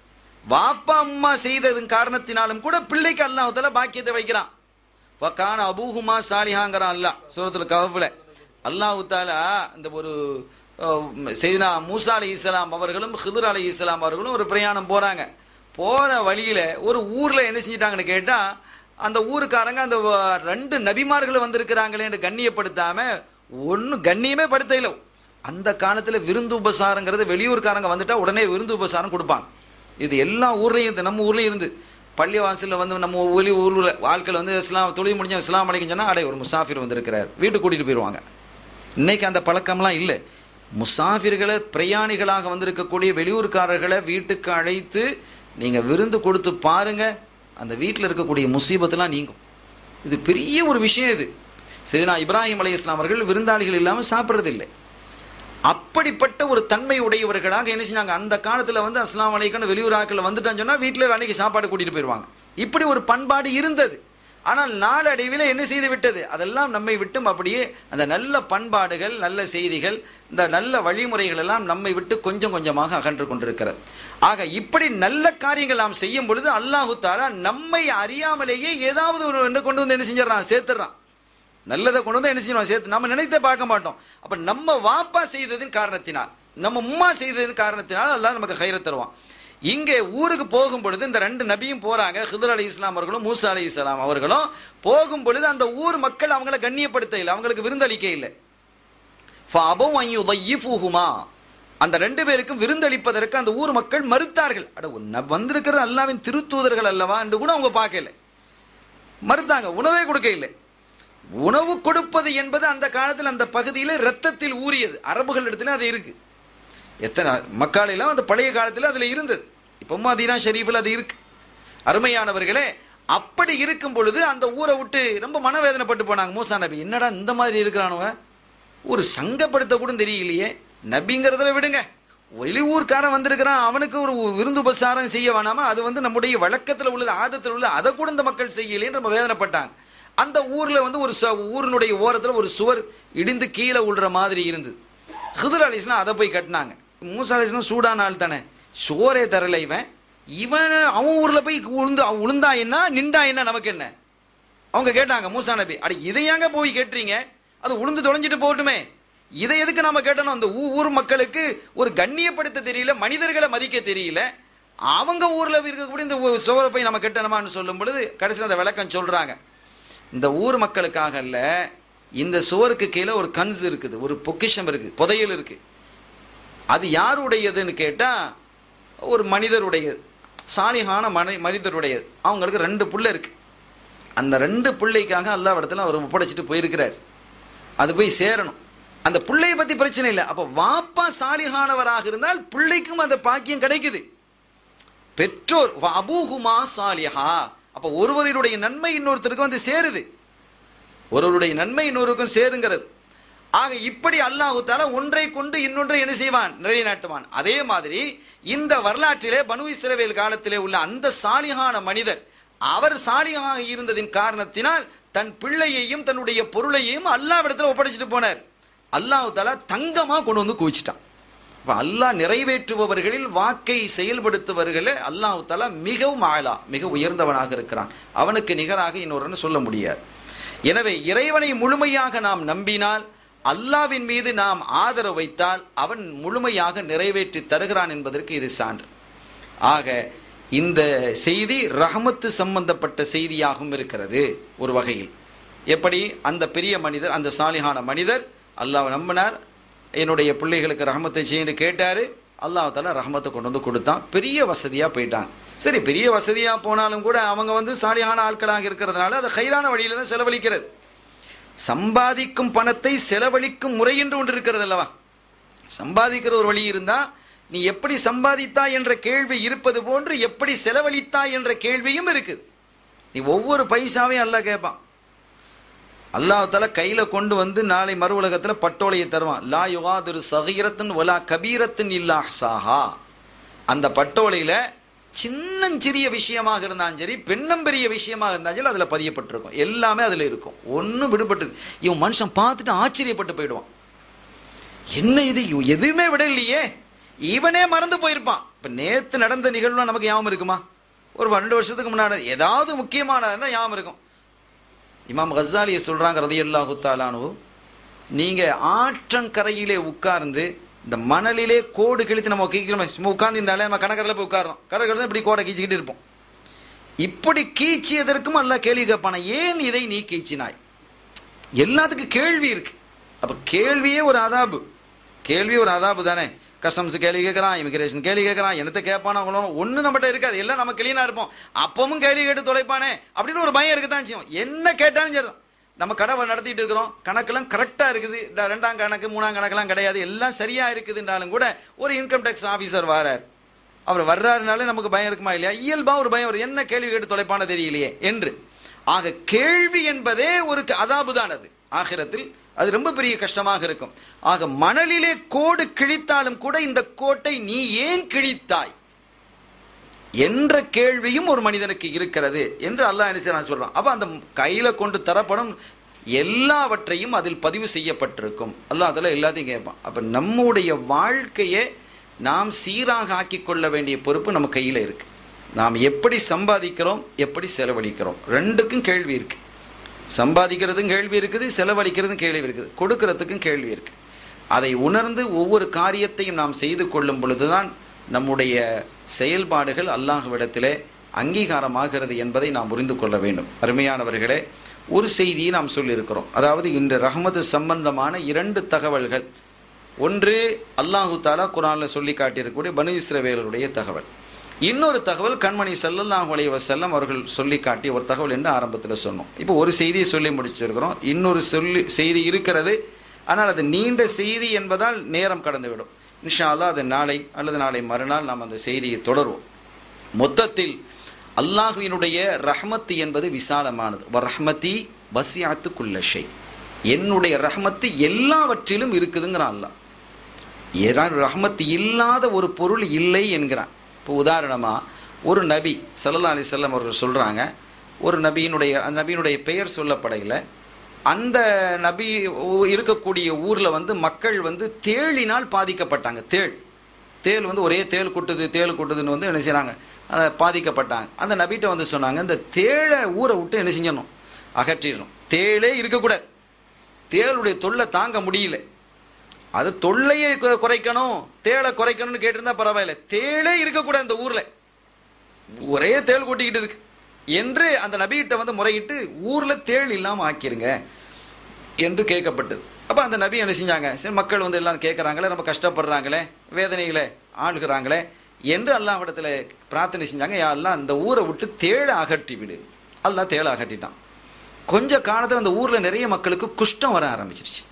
வாப்பா அம்மா செய்ததன் காரணத்தினாலும் கூட பிள்ளைக்கு அல்லாஹ் பாக்கியத்தை வைக்கிறான் வக்கான அபூஹுமா சாலிஹாங்கிறான் அல்லாஹ் சூரத்துல கவஃப்ல அல்லாஹ் தாலா இந்த ஒரு செய்தினா மூசா அலி இஸ்லாம் அவர்களும் ஹிதுர் அலி இஸ்லாம் அவர்களும் ஒரு பிரயாணம் போறாங்க போற வழியில ஒரு ஊர்ல என்ன செஞ்சிட்டாங்கன்னு கேட்டா அந்த ஊருக்காரங்க அந்த வ- ரெண்டு நபிமார்கள் வந்திருக்கிறாங்களேன்னு கண்ணியப்படுத்தாம ஒன்றும் கண்ணியமே படுத்தல அந்த காலத்துல விருந்து உபசாரங்கிறது வெளியூர்காரங்க வந்துட்டா உடனே விருந்து உபசாரம் கொடுப்பாங்க இது எல்லா ஊர்லயும் இருந்து நம்ம ஊர்லயும் இருந்து பள்ளி வாசல்ல வந்து நம்ம வெளி ஊர்ல ஆட்கள் வந்து இஸ்லாம் தொழில் முடிஞ்ச இஸ்லாம் அலைக்கும் சொன்னா அடே ஒரு முசாஃபிர் வந்திருக்கிறார் வீட்டுக்கு கூட்டிட்டு போயிடுவாங்க இன்னைக்கு அந்த பழக்கம்லாம் இல்லை முசாஃபிர்களை பிரயாணிகளாக வந்திருக்கக்கூடிய வெளியூர்காரர்களை வீட்டுக்கு அழைத்து நீங்க விருந்து கொடுத்து பாருங்க அந்த வீட்டில் இருக்கக்கூடிய முசீபத்தெல்லாம் நீங்கும் இது பெரிய ஒரு விஷயம் இது சரினா இப்ராஹிம் அலை இஸ்லாம் அவர்கள் விருந்தாளிகள் இல்லாமல் சாப்பிட்றதில்லை அப்படிப்பட்ட ஒரு தன்மை உடையவர்களாக என்ன செஞ்சாங்க அந்த காலத்துல வந்து அஸ்லாம் வலைக்கன்னு வெளியூர் ஆட்கள் வந்துட்டான்னு சொன்னா வீட்டில் அன்னைக்கு சாப்பாடு கூட்டிட்டு போயிடுவாங்க இப்படி ஒரு பண்பாடு இருந்தது ஆனால் நாளடைவில் என்ன செய்து விட்டது அதெல்லாம் நம்மை விட்டும் அப்படியே அந்த நல்ல பண்பாடுகள் நல்ல செய்திகள் இந்த நல்ல வழிமுறைகள் எல்லாம் நம்மை விட்டு கொஞ்சம் கொஞ்சமாக அகன்று கொண்டிருக்கிறது ஆக இப்படி நல்ல காரியங்கள் நாம் செய்யும் பொழுது அல்லாஹு தாலா நம்மை அறியாமலேயே ஏதாவது ஒரு ஒன்று கொண்டு வந்து என்ன செஞ்சிடறான் சேர்த்துறான் நல்லதை கொண்டு வந்து என்ன செய்யணும் சேர்த்து நம்ம நினைத்தே பார்க்க மாட்டோம் அப்ப நம்ம வாப்பா செய்ததின் காரணத்தினால் நம்ம உம்மா செய்ததின் காரணத்தினால் அல்லாஹ் நமக்கு கயிறை தருவான் இங்கே ஊருக்கு போகும் பொழுது இந்த ரெண்டு நபியும் போறாங்க ஹிதர் அலி இஸ்லாம் அவர்களும் மூசா அலி இஸ்லாம் அவர்களும் போகும் பொழுது அந்த ஊர் மக்கள் அவங்கள கண்ணியப்படுத்த இல்லை அவங்களுக்கு விருந்தளிக்க இல்லை ஃபஅபவ் அன் யுضيفوهما அந்த ரெண்டு பேருக்கும் விருந்தளிப்பதற்கு அந்த ஊர் மக்கள் மறுத்தார்கள் அட உன்ன வந்திருக்கிற அல்லாவின் திருத்தூதர்கள் அல்லவா என்று கூட அவங்க பார்க்கல மறுத்தாங்க உணவே கொடுக்க இல்லை உணவு கொடுப்பது என்பது அந்த காலத்தில் அந்த பகுதியில் ரத்தத்தில் ஊறியது அரபுகள் இடத்துல அது இருக்கு எத்தனை மக்காலெல்லாம் அந்த பழைய காலத்தில் அதில் இருந்தது இப்போ மதீனா ஷெரீஃபில் அது இருக்கு அருமையானவர்களே அப்படி இருக்கும் பொழுது அந்த ஊரை விட்டு ரொம்ப மனவேதனைப்பட்டு போனாங்க மூசா நபி என்னடா இந்த மாதிரி இருக்கிறானுவ ஒரு சங்கப்படுத்த கூட தெரியலையே நபிங்கிறதுல விடுங்க வெளியூர்காரன் வந்திருக்கிறான் அவனுக்கு ஒரு விருந்து உபசாரம் செய்ய வேணாமா அது வந்து நம்முடைய வழக்கத்தில் உள்ளது ஆதத்தில் உள்ள அதை கூட இந்த மக்கள் செய்யலைன்னு நம்ம வேதனைப்பட்டாங்க அந்த ஊர்ல வந்து ஒரு ச- ஊரினுடைய ஓரத்தில் ஒரு சுவர் இடிந்து கீழே விழுற மாதிரி இருந்தது ஹிதர் அலிஸ்லாம் அதை போய் கட்டினாங்க மூசா அலிஸ்லாம் சூடான ஆள் தானே சோரே தரல இவன் இவன் அவன் ஊர்ல போய் உளுந்து அவன் உளுந்தா என்ன நின்றா என்ன நமக்கு என்ன அவங்க கேட்டாங்க மூசா நபி அட இதை ஏங்க போய் கேட்டுறீங்க அது உளுந்து தொலைஞ்சிட்டு போகட்டுமே இதை எதுக்கு நாம கேட்டணும் அந்த ஊ- ஊர் மக்களுக்கு ஒரு கண்ணியப்படுத்த தெரியல மனிதர்களை மதிக்க தெரியல அவங்க ஊர்ல இருக்கக்கூடிய இந்த ஊ- சுவரை போய் நம்ம கட்டணுமான்னு சொல்லும் பொழுது கடைசியில் அந்த விளக்கம் சொல்றாங்க இந்த ஊர் மக்களுக்காக அல்ல இந்த சுவருக்கு கீழே ஒரு கன்ஸ் இருக்குது ஒரு பொக்கிஷம் இருக்கு புதையல் இருக்கு அது யாருடையதுன்னு கேட்டா ஒரு மனிதருடையது சாலிகான மனை மனிதருடையது அவங்களுக்கு ரெண்டு புள்ள இருக்கு அந்த ரெண்டு பிள்ளைக்காக அல்லா இடத்துல அவர் ஒப்படைச்சிட்டு போயிருக்கிறார் அது போய் சேரணும் அந்த பிள்ளையை பத்தி பிரச்சனை இல்லை அப்ப வாப்பா சாலிகானவராக இருந்தால் பிள்ளைக்கும் அந்த பாக்கியம் கிடைக்குது பெற்றோர் வ அபூஹுமா சாலிஹா அப்ப ஒருவருடைய நன்மை இன்னொருத்தருக்கும் வந்து சேருது ஒருவருடைய நன்மை இன்னொருக்கும் சேருங்கிறது ஆக இப்படி அல்லாஹு தாலா ஒன்றை கொண்டு இன்னொன்றை என்ன செய்வான் நிலைநாட்டுவான் அதே மாதிரி இந்த வரலாற்றிலே பனு இஸ்ரவேல் காலத்திலே உள்ள அந்த சாலிகான மனிதர் அவர் சாலியாக இருந்ததின் காரணத்தினால் தன் பிள்ளையையும் தன்னுடைய பொருளையும் அல்லாவிடத்தில் ஒப்படைச்சிட்டு போனார் அல்லாஹு தாலா தங்கமா கொண்டு வந்து குவிச்சிட்டான் அப்ப அல்லாஹ் நிறைவேற்றுபவர்களில் வாக்கை செயல்படுத்துபவர்களே அல்லாஹு தாலா மிகவும் ஆளா மிக உயர்ந்தவனாக இருக்கிறான் அவனுக்கு நிகராக இன்னொருன்னு சொல்ல முடியாது எனவே இறைவனை முழுமையாக நாம் நம்பினால் அல்லாவின் மீது நாம் ஆதரவு வைத்தால் அவன் முழுமையாக நிறைவேற்றி தருகிறான் என்பதற்கு இது சான்று ஆக இந்த செய்தி ரஹமத்து சம்பந்தப்பட்ட செய்தியாகவும் இருக்கிறது ஒரு வகையில் எப்படி அந்த பெரிய மனிதர் அந்த சாலிகான மனிதர் அல்லாஹ் நம்பினார் என்னுடைய பிள்ளைகளுக்கு ரஹமத்தை செய்யன்னு கேட்டாரு அல்லாஹ் தாலா ரஹமத்தை கொண்டு வந்து கொடுத்தான் பெரிய வசதியா போயிட்டாங்க சரி பெரிய வசதியா போனாலும் கூட அவங்க வந்து சாலிகான ஆட்களாக இருக்கிறதுனால அது ஹைரான வழியில தான் செலவழிக்கிறது சம்பாதிக்கும் பணத்தை செலவழிக்கும் முறை என்று ஒன்று இருக்கிறது அல்லவா சம்பாதிக்கிற ஒரு வழி இருந்தா நீ எப்படி சம்பாதித்தாய் என்ற கேள்வி இருப்பது போன்று எப்படி செலவழித்தாய் என்ற கேள்வியும் இருக்குது நீ ஒவ்வொரு பைசாவையும் அல்லாஹ் கேட்பான் அல்லாஹ் தால கையில கொண்டு வந்து நாளை மறு உலகத்துல பட்டோலையை தருவான் லா யுகாதிரு சகீரத்தின் ஒலா கபீரத்தின் இல்லா சாஹா அந்த பட்டோலையில சின்னஞ்சிறிய விஷயமாக இருந்தாலும் சரி பெண்ணம் பெரிய விஷயமாக இருந்தாலும் சரி அதுல பதியப்பட்டிருக்கும் எல்லாமே அதுல இருக்கும் ஒன்றும் விடுபட்டு இவன் மனுஷன் பார்த்துட்டு ஆச்சரியப்பட்டு போயிடுவான் என்ன இது இவ- எதுவுமே விட இல்லையே இவனே மறந்து போயிருப்பான் இப்ப நேத்து நடந்த நிகழ்வு நமக்கு ஞாபகம் இருக்குமா ஒரு ரெண்டு வருஷத்துக்கு முன்னாடி ஏதாவது முக்கியமானதாக இருந்தால் ஞாபகம் இருக்கும் இமாம் கசாலியை சொல்றாங்க ரதியல்லாஹு தாலானு நீங்க ஆற்றங்கரையிலே உட்கார்ந்து இந்த மணலிலே கோடு கிழித்து நம்ம கீக்கிறோம் சும்மா உட்கார்ந்து இருந்தாலே நம்ம கணக்கரில் போய் உட்காரோம் கடற்கரை இப்படி கோடை கீச்சிக்கிட்டு இருப்போம் இப்படி கீச்சியதற்கும் அல்ல கேள்வி கேட்பான ஏன் இதை நீ கீச்சினாய் எல்லாத்துக்கும் கேள்வி இருக்கு அப்ப கேள்வியே ஒரு அதாபு கேள்வி ஒரு அதாபு தானே கஸ்டம்ஸ் கேள்வி கேட்கறான் இமிகிரேஷன் கேள்வி கேட்கறான் என்னத்தை கேட்பானோ அவங்களும் ஒன்றும் நம்மகிட்ட இருக்காது எல்லாம் நம்ம கிளீனா இருப்போம் அப்பவும் கேள்வி கேட்டு தொலைப்பானே அப்படின்னு ஒரு பயம் இருக்குதான் செய்யும் என்ன கேட்டாலும் சரிதான் நம்ம கடை நடத்திட்டு இருக்கிறோம் கணக்கெல்லாம் கரெக்டா இருக்குது இந்த ரெண்டாம் கணக்கு மூணாம் கணக்கெல்லாம் கிடையாது எல்லாம் சரியா இருக்குதுன்றாலும் கூட ஒரு இன்கம் டேக்ஸ் ஆபீசர் வரார் அவர் வர்றாருனாலே நமக்கு பயம் இருக்குமா இல்லையா இயல்பா ஒரு பயம் வருது என்ன கேள்வி கேட்டு தொலைப்பான தெரியலையே என்று ஆக கேள்வி என்பதே ஒரு அதாபு தான் அது ஆகிரத்தில் அது ரொம்ப பெரிய கஷ்டமாக இருக்கும் ஆக மணலிலே கோடு கிழித்தாலும் கூட இந்த கோட்டை நீ ஏன் கிழித்தாய் என்ற கேள்வியும் ஒரு மனிதனுக்கு இருக்கிறது என்று அல்லாஹ் என்ன செய்யறான் சொல்றான் அப்ப அந்த கையில கொண்டு தரப்படும் எல்லாவற்றையும் அதில் பதிவு செய்யப்பட்டிருக்கும் அல்லாஹ் அதில் எல்லாத்தையும் கேட்பான் அப்ப நம்முடைய வாழ்க்கையை நாம் சீராக ஆக்கிக் கொள்ள வேண்டிய பொறுப்பு நம்ம கையில இருக்கு நாம் எப்படி சம்பாதிக்கிறோம் எப்படி செலவழிக்கிறோம் ரெண்டுக்கும் கேள்வி இருக்கு சம்பாதிக்கிறதும் கேள்வி இருக்குது செலவழிக்கிறதும் கேள்வி இருக்குது கொடுக்கறதுக்கும் கேள்வி இருக்கு அதை உணர்ந்து ஒவ்வொரு காரியத்தையும் நாம் செய்து கொள்ளும் பொழுதுதான் நம்முடைய செயல்பாடுகள் அல்லாஹ்விடத்திலே அங்கீகாரமாகிறது என்பதை நாம் புரிந்து கொள்ள வேண்டும் அருமையானவர்களே ஒரு செய்தியை நாம் சொல்லியிருக்கிறோம் அதாவது இன்று ரஹமது சம்பந்தமான இரண்டு தகவல்கள் ஒன்று அல்லாஹு தாலா குரானில் சொல்லி காட்டியிருக்கக்கூடிய பனு இஸ்ரவேலருடைய தகவல் இன்னொரு தகவல் கண்மணி ஸல்லல்லாஹு அலைஹி வஸல்லம் அவர்கள் சொல்லி காட்டிய ஒரு தகவல் என்று ஆரம்பத்தில் சொன்னோம் இப்போ ஒரு செய்தியை சொல்லி முடிச்சிருக்கிறோம் இன்னொரு சொல்லி செய்தி இருக்கிறது ஆனால் அது நீண்ட செய்தி என்பதால் நேரம் கடந்துவிடும் இன்ஷா அல்லாஹ் அது நாளை அல்லது நாளை மறுநாள் நாம் அந்த செய்தியை தொடருவோம் மொத்தத்தில் அல்லாஹுவினுடைய ரஹ்மத்து என்பது விசாலமானது ரஹ்மதி வசியாத்து குல்லஷை என்னுடைய ரஹ்மத்து எல்லாவற்றிலும் இருக்குதுங்கிறான் அல்லாஹ் ஏதாவது ரஹ்மத் இல்லாத ஒரு பொருள் இல்லை என்கிறான் இப்போ உதாரணமாக ஒரு நபி சல்லா அலி செல்லம் அவர்கள் சொல்கிறாங்க ஒரு நபியினுடைய அந்த நபியினுடைய பெயர் சொல்லப்படையில் அந்த நபி ஊ- இருக்கக்கூடிய ஊரில் வந்து மக்கள் வந்து தேளினால் பாதிக்கப்பட்டாங்க தேள் தேள் வந்து ஒரே தேள் கொட்டுது தேள் கொட்டுதுன்னு வந்து என்ன செய்கிறாங்க அதை பாதிக்கப்பட்டாங்க அந்த நபிகிட்ட வந்து சொன்னாங்க இந்த தேளை ஊரை விட்டு என்ன செஞ்சணும் அகற்றிடணும் தேளே இருக்கக்கூடாது தேளுடைய தொல்லை தாங்க முடியல அது தொல்லையை கு- குறைக்கணும் தேளை குறைக்கணும்னு கேட்டிருந்தா பரவாயில்ல தேளே இருக்கக்கூடாது இந்த ஊர்ல ஒரே தேள் கொட்டிக்கிட்டு இருக்கு என்று அந்த நபிகிட்ட வந்து முறையிட்டு ஊர்ல தேள் இல்லாம ஆக்கிருங்க என்று கேட்கப்பட்டது அப்ப அந்த நபி என்ன செஞ்சாங்க சரி மக்கள் வந்து எல்லாம் கேட்கறாங்களே நம்ம கஷ்டப்படுறாங்களே வேதனைகளை ஆளுகிறாங்களே என்று அல்லாஹ்விடத்துல பிரார்த்தனை செஞ்சாங்க யா அல்லாஹ் அந்த ஊரை விட்டு தேளை அகற்றி விடு அல்லாஹ் தேளை அகற்றிட்டான் கொஞ்ச காலத்துல அந்த ஊர்ல நிறைய மக்களுக்கு குஷ்டம் வர ஆரம்பிச்சிருச்சு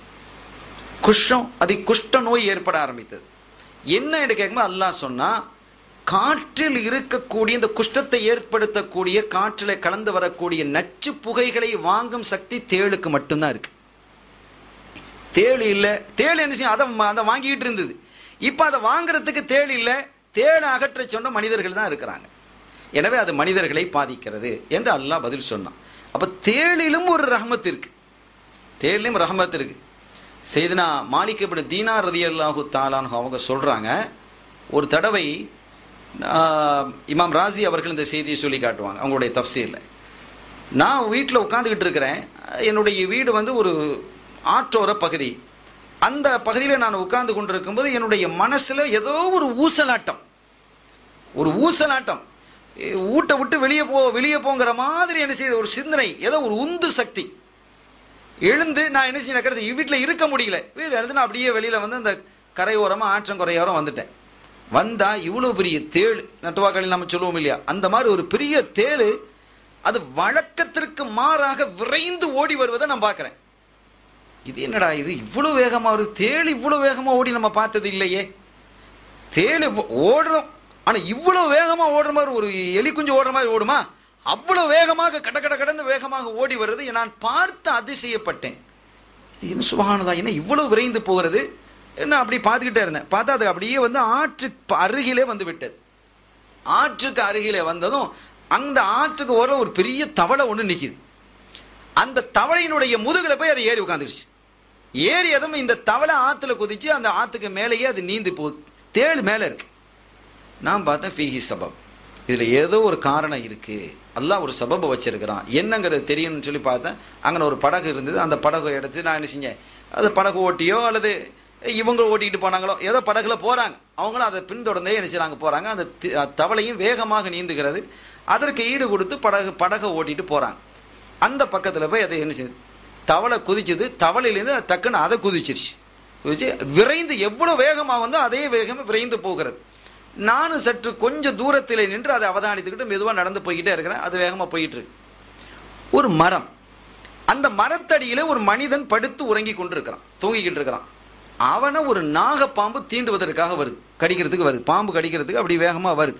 குஷ்டம் அது குஷ்ட நோய் ஏற்பட ஆரம்பித்தது என்ன என்று கேட்கும்போது அல்லாஹ் சொன்னா காற்றில் இருக்கக்கூடிய இந்த குஷ்டத்தை ஏற்படுத்தக்கூடிய காற்றில் கலந்து வரக்கூடிய நச்சு புகைகளை வாங்கும் சக்தி தேளுக்கு மட்டும்தான் இருக்கு தேள் இல்லை தேள் என்ன செய்யும் அதை ம- அதை வாங்கிக்கிட்டு இருந்தது இப்போ அதை வாங்குறதுக்கு தேள் இல்லை தேளை அகற்ற சொன்ன மனிதர்கள் தான் இருக்கிறாங்க எனவே அது மனிதர்களை பாதிக்கிறது என்று அல்லாஹ் பதில் சொன்னான் அப்போ தேளிலும் ஒரு ரஹமத் இருக்கு தேளிலும் ரஹமத் இருக்கு செய்தனா மாலிக் இப்னு தீனார் ரதியல்லாஹு தாலான் அவங்க சொல்றாங்க ஒரு தடவை ஆஹ், இமாம் ராசி அவர்கள் இந்த செய்தியை சொல்லி காட்டுவாங்க அவங்களுடைய தஃப்சீரில் நான் வீட்டில் உட்காந்துக்கிட்டு இருக்கிறேன் என்னுடைய வீடு வந்து ஒரு ஆற்றோர பகுதி அந்த பகுதியில் நான் உட்கார்ந்து கொண்டிருக்கும்போது என்னுடைய மனசில் ஏதோ ஒரு ஊசலாட்டம் ஒரு ஊசலாட்டம் எ, ஊட்ட விட்டு வெளியே போ வெளியே போங்கிற மாதிரி என்ன செய்யுது ஒரு சிந்தனை ஏதோ ஒரு உந்து சக்தி எழுந்து நான் என்ன செய்ய நடக்கிறது வீட்டில் இருக்க முடியல வீட்டில் எழுந்து நான் அப்படியே வெளியில் வந்து அந்த கரையோரமாக ஆற்றங்கரையோரம் வந்துட்டேன் வந்தா இவ்வளோ பெரிய தேள் நட்டுவாக்களில் நம்ம சொல்லுவோம் இல்லையா அந்த மாதிரி ஒரு பெரிய தேள் அது வழக்கத்திற்கு மாறாக விரைந்து ஓடி வருவதை நான் பார்க்குறேன் இது என்னடா இது இவ்வளோ வேகமாக வருது தேள் இவ்வளோ வேகமாக ஓடி நம்ம பார்த்தது இல்லையே தேள் இவ்வ- ஓடுறோம் ஆனால் இவ்வளோ வேகமாக ஓடுற மாதிரி ஒரு எலி குஞ்சு ஓடுற மாதிரி ஓடுமா அவ்வளோ வேகமாக கட கட கடன்னு வேகமாக ஓடி வருது நான் பார்த்து அதிசயப்பட்டேன் இது என்ன சுபகானதா என்ன இவ்வளவு விரைந்து போகிறது நான் அப்படி பார்த்துக்கிட்டே இருந்தேன் பார்த்தா அது அப்படியே வந்து ஆற்று ப- அருகிலே வந்து விட்டது ஆற்றுக்கு அருகிலே வந்ததும் அந்த ஆற்றுக்கு ஓர ஒரு பெரிய தவளை ஒன்று நிக்குது அந்த தவளையினுடைய முதுகுல போய் அது ஏறி உட்காந்துருச்சு ஏறியதும் இந்த தவளை ஆத்துல குதிச்சு அந்த ஆத்துக்கு மேலேயே அது நீந்து போகுது தேள் மேலே இருக்கு நான் பார்த்தேன் ஃபீஹி சபப் இதில் ஏதோ ஒரு காரணம் இருக்கு அல்லாஹ் ஒரு சபபை வச்சிருக்கிறான் என்னங்கிறது தெரியும்னு சொல்லி பார்த்தேன் அங்கே ஒரு படகு இருந்தது அந்த படகு எடுத்து நான் என்ன செஞ்சேன் அது படகு ஓட்டியோ அல்லது இவங்க ஓட்டிக்கிட்டு போனாங்களோ ஏதோ படகுல போகிறாங்க அவங்களும் அதை பின்தொடர்ந்தே என்ன செய்றாங்க போகிறாங்க அந்த தி- தவளையும் வேகமாக நீந்துகிறது அதற்கு ஈடு கொடுத்து படகு படகை ஓட்டிட்டு போகிறாங்க அந்த பக்கத்தில் போய் அதை என்ன செய்யுது தவளை குதிச்சது தவளையிலேருந்து அது டக்குன்னு அதை குதிச்சிருச்சு குதிச்சு விரைந்து எவ்வளோ வேகமாக வந்தோ அதே வேகமாக விரைந்து போகிறது நானும் சற்று கொஞ்சம் தூரத்தில் நின்று அதை அவதானித்துக்கிட்டு மெதுவாக நடந்து போய்கிட்டே இருக்கிறேன் அது வேகமாக போயிட்டு இருக்கு ஒரு மரம் அந்த மரத்தடியில ஒரு மனிதன் படுத்து உறங்கி கொண்டிருக்கிறான் தூங்கிக்கிட்டு இருக்கிறான் அவனை ஒரு நாகப்பாம்பு தீண்டுவதற்காக வருது கடிக்கிறதுக்கு வருது பாம்பு கடிக்கிறதுக்கு அப்படி வேகமாக வருது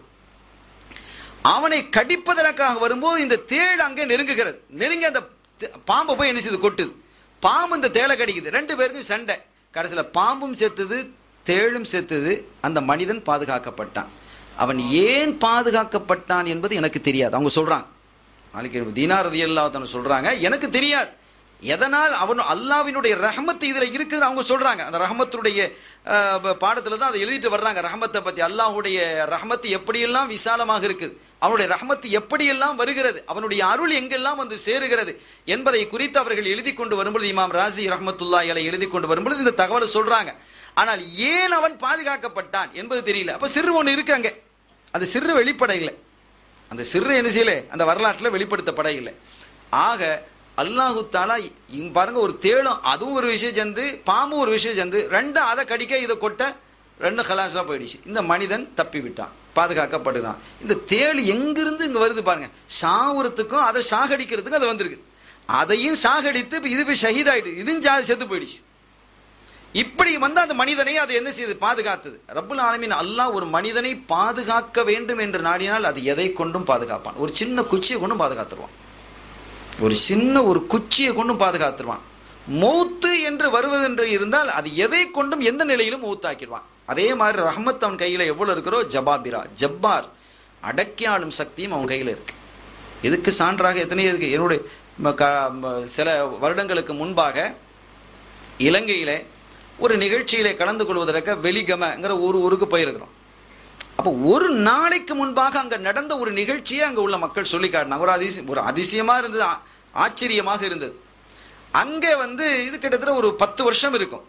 அவனை கடிப்பதற்காக வரும்போது இந்த தேள் அங்கே நெருங்குகிறது நெருங்கி அந்த தே- பாம்பை போய் என்ன செய்யுது கொட்டுது பாம்பு இந்த தேளை கடிக்குது ரெண்டு பேருக்கும் சண்டை கடைசியில் பாம்பும் செத்துது தேளும் செத்துது அந்த மனிதன் பாதுகாக்கப்பட்டான் அவன் ஏன் பாதுகாக்கப்பட்டான் என்பது எனக்கு தெரியாது அவங்க சொல்றாங்க நாளைக்கு தீனாரதி அல்லாத்தன சொல்றாங்க எனக்கு தெரியாது எதனால் அவன் அல்லாவினுடைய ரஹமத்து இதுல இருக்குதுன்னு அவங்க சொல்றாங்க அந்த ரஹமத்துடைய அஹ், ப- பாடத்துல தான் அதை எழுதிட்டு வர்றாங்க ரஹமத்தை பத்தி அல்லாஹ்வுடைய ரஹமத்து எப்படியெல்லாம் விசாலமாக இருக்குது அவனுடைய ரஹமத்து எப்படியெல்லாம் வருகிறது அவனுடைய அருள் எங்கெல்லாம் வந்து சேருகிறது என்பதை குறித்து அவர்கள் எழுதி கொண்டு வரும்பொழுது இமாம் ராசி ரஹமத்துல்லா அலை எழுதி கொண்டு வரும்பொழுது இந்த தகவலை சொல்றாங்க ஆனால் ஏன் அவன் பாதுகாக்கப்பட்டான் என்பது தெரியல அப்ப சிறு ஒன்று இருக்கு அங்க அந்த சிறு வெளிப்பட இல்லை அந்த சிறு என்ன செய்யல அந்த வரலாற்றில் வெளிப்படுத்தப்பட இல்லை ஆக அல்லாஹு தாலா இங்க பாருங்க ஒரு தேளும் அதுவும் ஒரு விஷயம் சேர்ந்து பாம்பும் ஒரு விஷயம் சேர்ந்து ரெண்டும் அதை கடிக்க இதை கொட்ட ரெண்டும் கலாசா போயிடுச்சு இந்த மனிதன் தப்பி விட்டான் பாதுகாக்கப்படுகிறான் இந்த தேள் எங்கிருந்து இங்க வருது பாருங்க சாவுறதுக்கும் அதை சாகடிக்கிறதுக்கும் அது வந்திருக்கு அதையும் சாகடித்து இப்ப இது போய் ஷஹீதாயிட்டு இதுவும் ஜா- செத்து போயிடுச்சு இப்படி வந்து அந்த மனிதனை அது என்ன செய்யுது பாதுகாத்தது ரப்புல் ஆலமீன் அல்லாஹ் ஒரு மனிதனை பாதுகாக்க வேண்டும் என்று நாடினால் அது எதை கொண்டும் பாதுகாப்பான் ஒரு சின்ன குச்சியை கொண்டும் பாதுகாத்துருவான் ஒரு சின்ன ஒரு குச்சியை கொண்டும் பாதுகாத்துருவான் மௌத்து என்று வருவதென்று இருந்தால் அது எதை கொண்டும் எந்த நிலையிலும் மௌத்தாக்கிடுவான் அதே மாதிரி ரஹ்மத் அவன் கையில் எவ்வளவு இருக்கிறோ ஜபாபிரா ஜப்பார் அடக்கி ஆளும் சக்தியும் அவன் கையில் இருக்கு இதுக்கு சான்றாக எத்தனை இருக்கு என்னுடைய ம- க- ம- சில வருடங்களுக்கு முன்பாக இலங்கையிலே ஒரு நிகழ்ச்சியிலே கலந்து கொள்வதற்கு வெலிகமங்கிற ஒரு ஊருக்கு போயிருக்கிறோம் அப்போ ஒரு நாளைக்கு முன்பாக அங்க நடந்த ஒரு நிகழ்ச்சியை அங்க உள்ள மக்கள் சொல்லி காட்டினாங்க ஒரு அதிசயம் ஒரு அதிசயமா இருந்தது ஆ- ஆச்சரியமாக இருந்தது அங்கே வந்து இது கிட்டத்தட்ட ஒரு பத்து வருஷம் இருக்கும்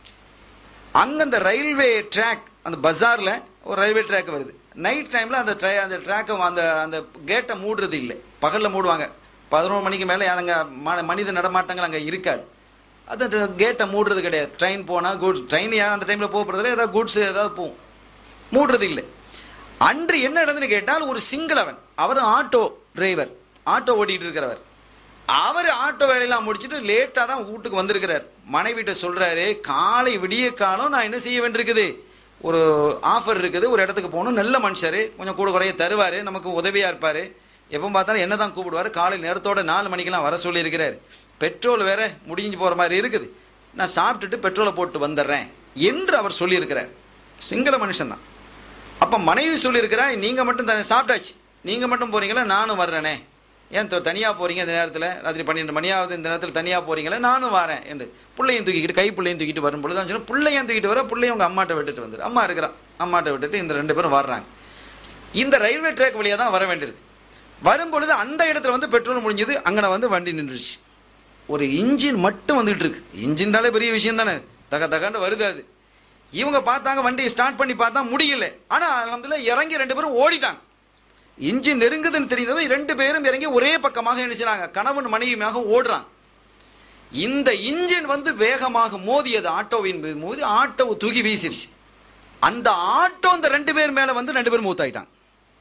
அங்க அந்த ரயில்வே ட்ராக் அந்த பஜார்ல ஒரு ரயில்வே ட்ராக் வருது நைட் டைம்ல அந்த ட்ரை அந்த ட்ராக்கை அந்த அந்த கேட்டை மூடுறது இல்லை பகல்ல மூடுவாங்க பதினோரு மணிக்கு மேலே அங்கே மனித நடமாட்டங்கள் அங்கே இருக்காது அந்த கேட்டை மூடுறது கிடையாது ட்ரெயின் போனால் குட்ஸ் ட்ரெயின் யாரும் அந்த டைமில் போகிறதில்ல ஏதாவது குட்ஸ் ஏதாவது போகும் மூடுறது இல்லை அன்று என்ன நடந்ததுன்னு கேட்டால் ஒரு சிங்களவன் அவர் ஆட்டோ டிரைவர் ஆட்டோ ஓட்டிட்டு இருக்கிறவர் அவர் ஆட்டோ வேலையெல்லாம் முடிச்சுட்டு லேட்டாக தான் வீட்டுக்கு வந்திருக்கிறார் மனைவிட்ட சொல்றாரு காலை விடிய காலம் நான் என்ன செய்ய வேண்டியிருக்குது ஒரு ஆஃபர் இருக்குது ஒரு இடத்துக்கு போகணும் நல்ல மனுஷர் கொஞ்சம் கூட குறைய தருவார் நமக்கு உதவியாக இருப்பார் எப்போ பார்த்தாலும் என்ன தான் கூப்பிடுவார் காலை நேரத்தோட நாலு மணிக்கெல்லாம் வர சொல்லியிருக்கிறார் பெட்ரோல் வேற முடிஞ்சு போகிற மாதிரி இருக்குது நான் சாப்பிட்டுட்டு பெட்ரோலை போட்டு வந்துடுறேன் என்று அவர் சொல்லியிருக்கிறார் சிங்கள மனுஷன்தான் அப்போ மனைவி சொல்லியிருக்கிறா நீங்கள் மட்டும் தனி சாப்பிட்டாச்சு நீங்கள் மட்டும் போறீங்களா நானும் வர்றேனே ஏன் தனியாக போறீங்க இந்த நேரத்தில் ராத்திரி பன்னெண்டு மணியாவது இந்த நேரத்தில் தனியாக போறீங்களா நானும் வரேன் என்று பிள்ளையும் தூக்கிக்கிட்டு கை பிள்ளையும் தூக்கிட்டு வரும் பொழுது அவன் சொன்னா பிள்ளையும் தூக்கிட்டு வர பிள்ளையும் உங்கள் அம்மாட்ட விட்டுட்டு வந்துரு அம்மா இருக்கிறா அம்மாட்ட விட்டுட்டு இந்த ரெண்டு பேரும் வர்றாங்க இந்த ரயில்வே ட்ராக் வழியாக தான் வர வேண்டியிருக்கு வரும் பொழுது அந்த இடத்துல வந்து பெட்ரோல் முடிஞ்சது அங்கன வந்து வண்டி நின்றுச்சு ஒரு இன்ஜின் மட்டும் வந்துகிட்டு இருக்கு இன்ஜின்டாலே பெரிய விஷயம் தானே தக தகன்னு வருது அது இவங்க பார்த்தாங்க வண்டியை ஸ்டார்ட் பண்ணி பார்த்தா முடியல ஆனா அல்ஹம்துலில்லாஹ் இறங்கி ரெண்டு பேரும் ஓடிட்டாங்க இன்ஜின் நெருங்குதுன்னு தெரிந்தது ரெண்டு பேரும் இறங்கி ஒரே பக்கமாக என்ன செய்றாங்க கணவன் மனைவியாக ஓடுறாங்க இந்த இன்ஜின் வந்து வேகமாக மோதியது ஆட்டோவின் மீது மோதி ஆட்டோவை தூக்கி வீசிருச்சு அந்த ஆட்டோ இந்த ரெண்டு பேர் மேல வந்து ரெண்டு பேரும் மூத்தாயிட்டாங்க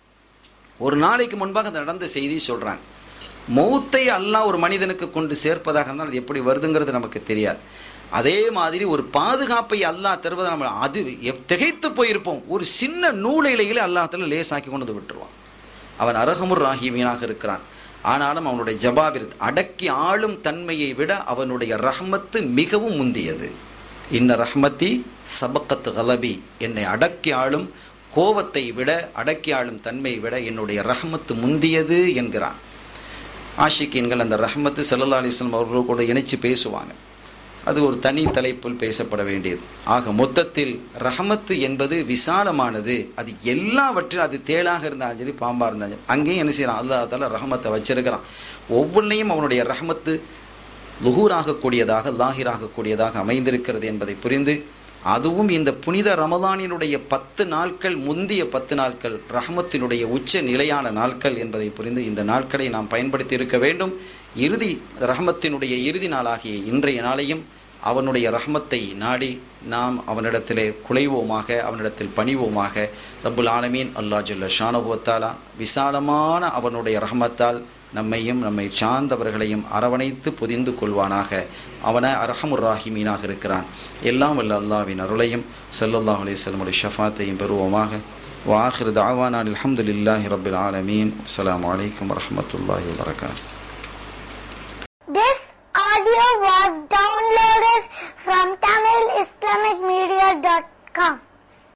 ஒரு நாளைக்கு முன்பாக அந்த நடந்த செய்தி சொல்றாங்க மௌத்தை அல்லாஹ் ஒரு மனிதனுக்கு கொண்டு சேர்ப்பதாக இருந்தால் அது எப்படி வருதுங்கிறது நமக்கு தெரியாது அதே மாதிரி ஒரு பாதுகாப்பை அல்லாஹ் தருவதை நம்ம அது எப்- திகைத்து போயிருப்போம் ஒரு சின்ன நூல் இலைகளை அல்லாஹத்தில் லேசாக்கி கொண்டு வந்து விட்டுருவான் அவன் அரகமுர் ராகிமீனாக இருக்கிறான் ஆனாலும் அவனுடைய ஜபாபிர் அடக்கி ஆளும் தன்மையை விட அவனுடைய ரஹ்மத்து மிகவும் முந்தியது இன்ன ரஹ்மத்தி சபக்கத்து கலபி என்னை அடக்கி ஆளும் கோபத்தை விட அடக்கி ஆளும் தன்மையை விட என்னுடைய ரஹ்மத்து முந்தியது என்கிறான் ஆஷிக்கீன்கள் அந்த ரஹ்மத்து சல்லல்லா அலிஸ்லாம் அவர்களோடு கூட இணைச்சு பேசுவாங்க அது ஒரு தனி தலைப்பில் பேசப்பட வேண்டியது ஆக மொத்தத்தில் ரஹமத்து என்பது விசாலமானது அது எல்லாவற்றிலும் அது தேளாக இருந்தாலும் சரி பாம்பாக இருந்தாலும் சரி அங்கேயும் என்ன செய்யறான் அல்லாஹ் தால ரஹமத்தை வச்சிருக்கிறான் ஒவ்வொன்றையும் அவனுடைய ரஹமத்து லுகூராகக்கூடியதாக லாகிராகக்கூடியதாக அமைந்திருக்கிறது என்பதை புரிந்து அதுவும் இந்த புனித ரமதானினுடைய பத்து நாட்கள் முந்திய பத்து நாட்கள் ரஹமத்தினுடைய உச்ச நிலையான நாட்கள் என்பதை புரிந்து இந்த நாட்களை நாம் பயன்படுத்தி இருக்க வேண்டும் இறுதி ரஹமத்தினுடைய இறுதி நாளாகிய இன்றைய நாளையும் அவனுடைய ரஹமத்தை நாடி நாம் அவனிடத்திலே குலைவோமாக அவனிடத்தில் பணிவோமாக ரப்புல் ஆலமீன் அல்லா ஜல்ல ஷானகுவத்தாலா விசாலமான அவனுடைய ரஹமத்தால் நம்மையும் நம்மை சார்ந்தவர்களையும் அரவணைத்து பொதிந்து கொள்வானாக அவன அரஹமுர் ராஹிமீனாக இருக்கிறான் எல்லாம் வல்ல அல்லாவின் அருளையும் ஸல்லல்லாஹு அலைஹி வஸல்லம் ஷஃபாத்தையும் பெறுவோமாக வாஹிர் தாவானா அல்ஹம்துலில்லாஹி ரப்பில் ஆலமீன் அஸ்ஸலாமு அலைக்கும் வரஹ்மத்துல்லாஹி வபரகாத்துஹு This audio was done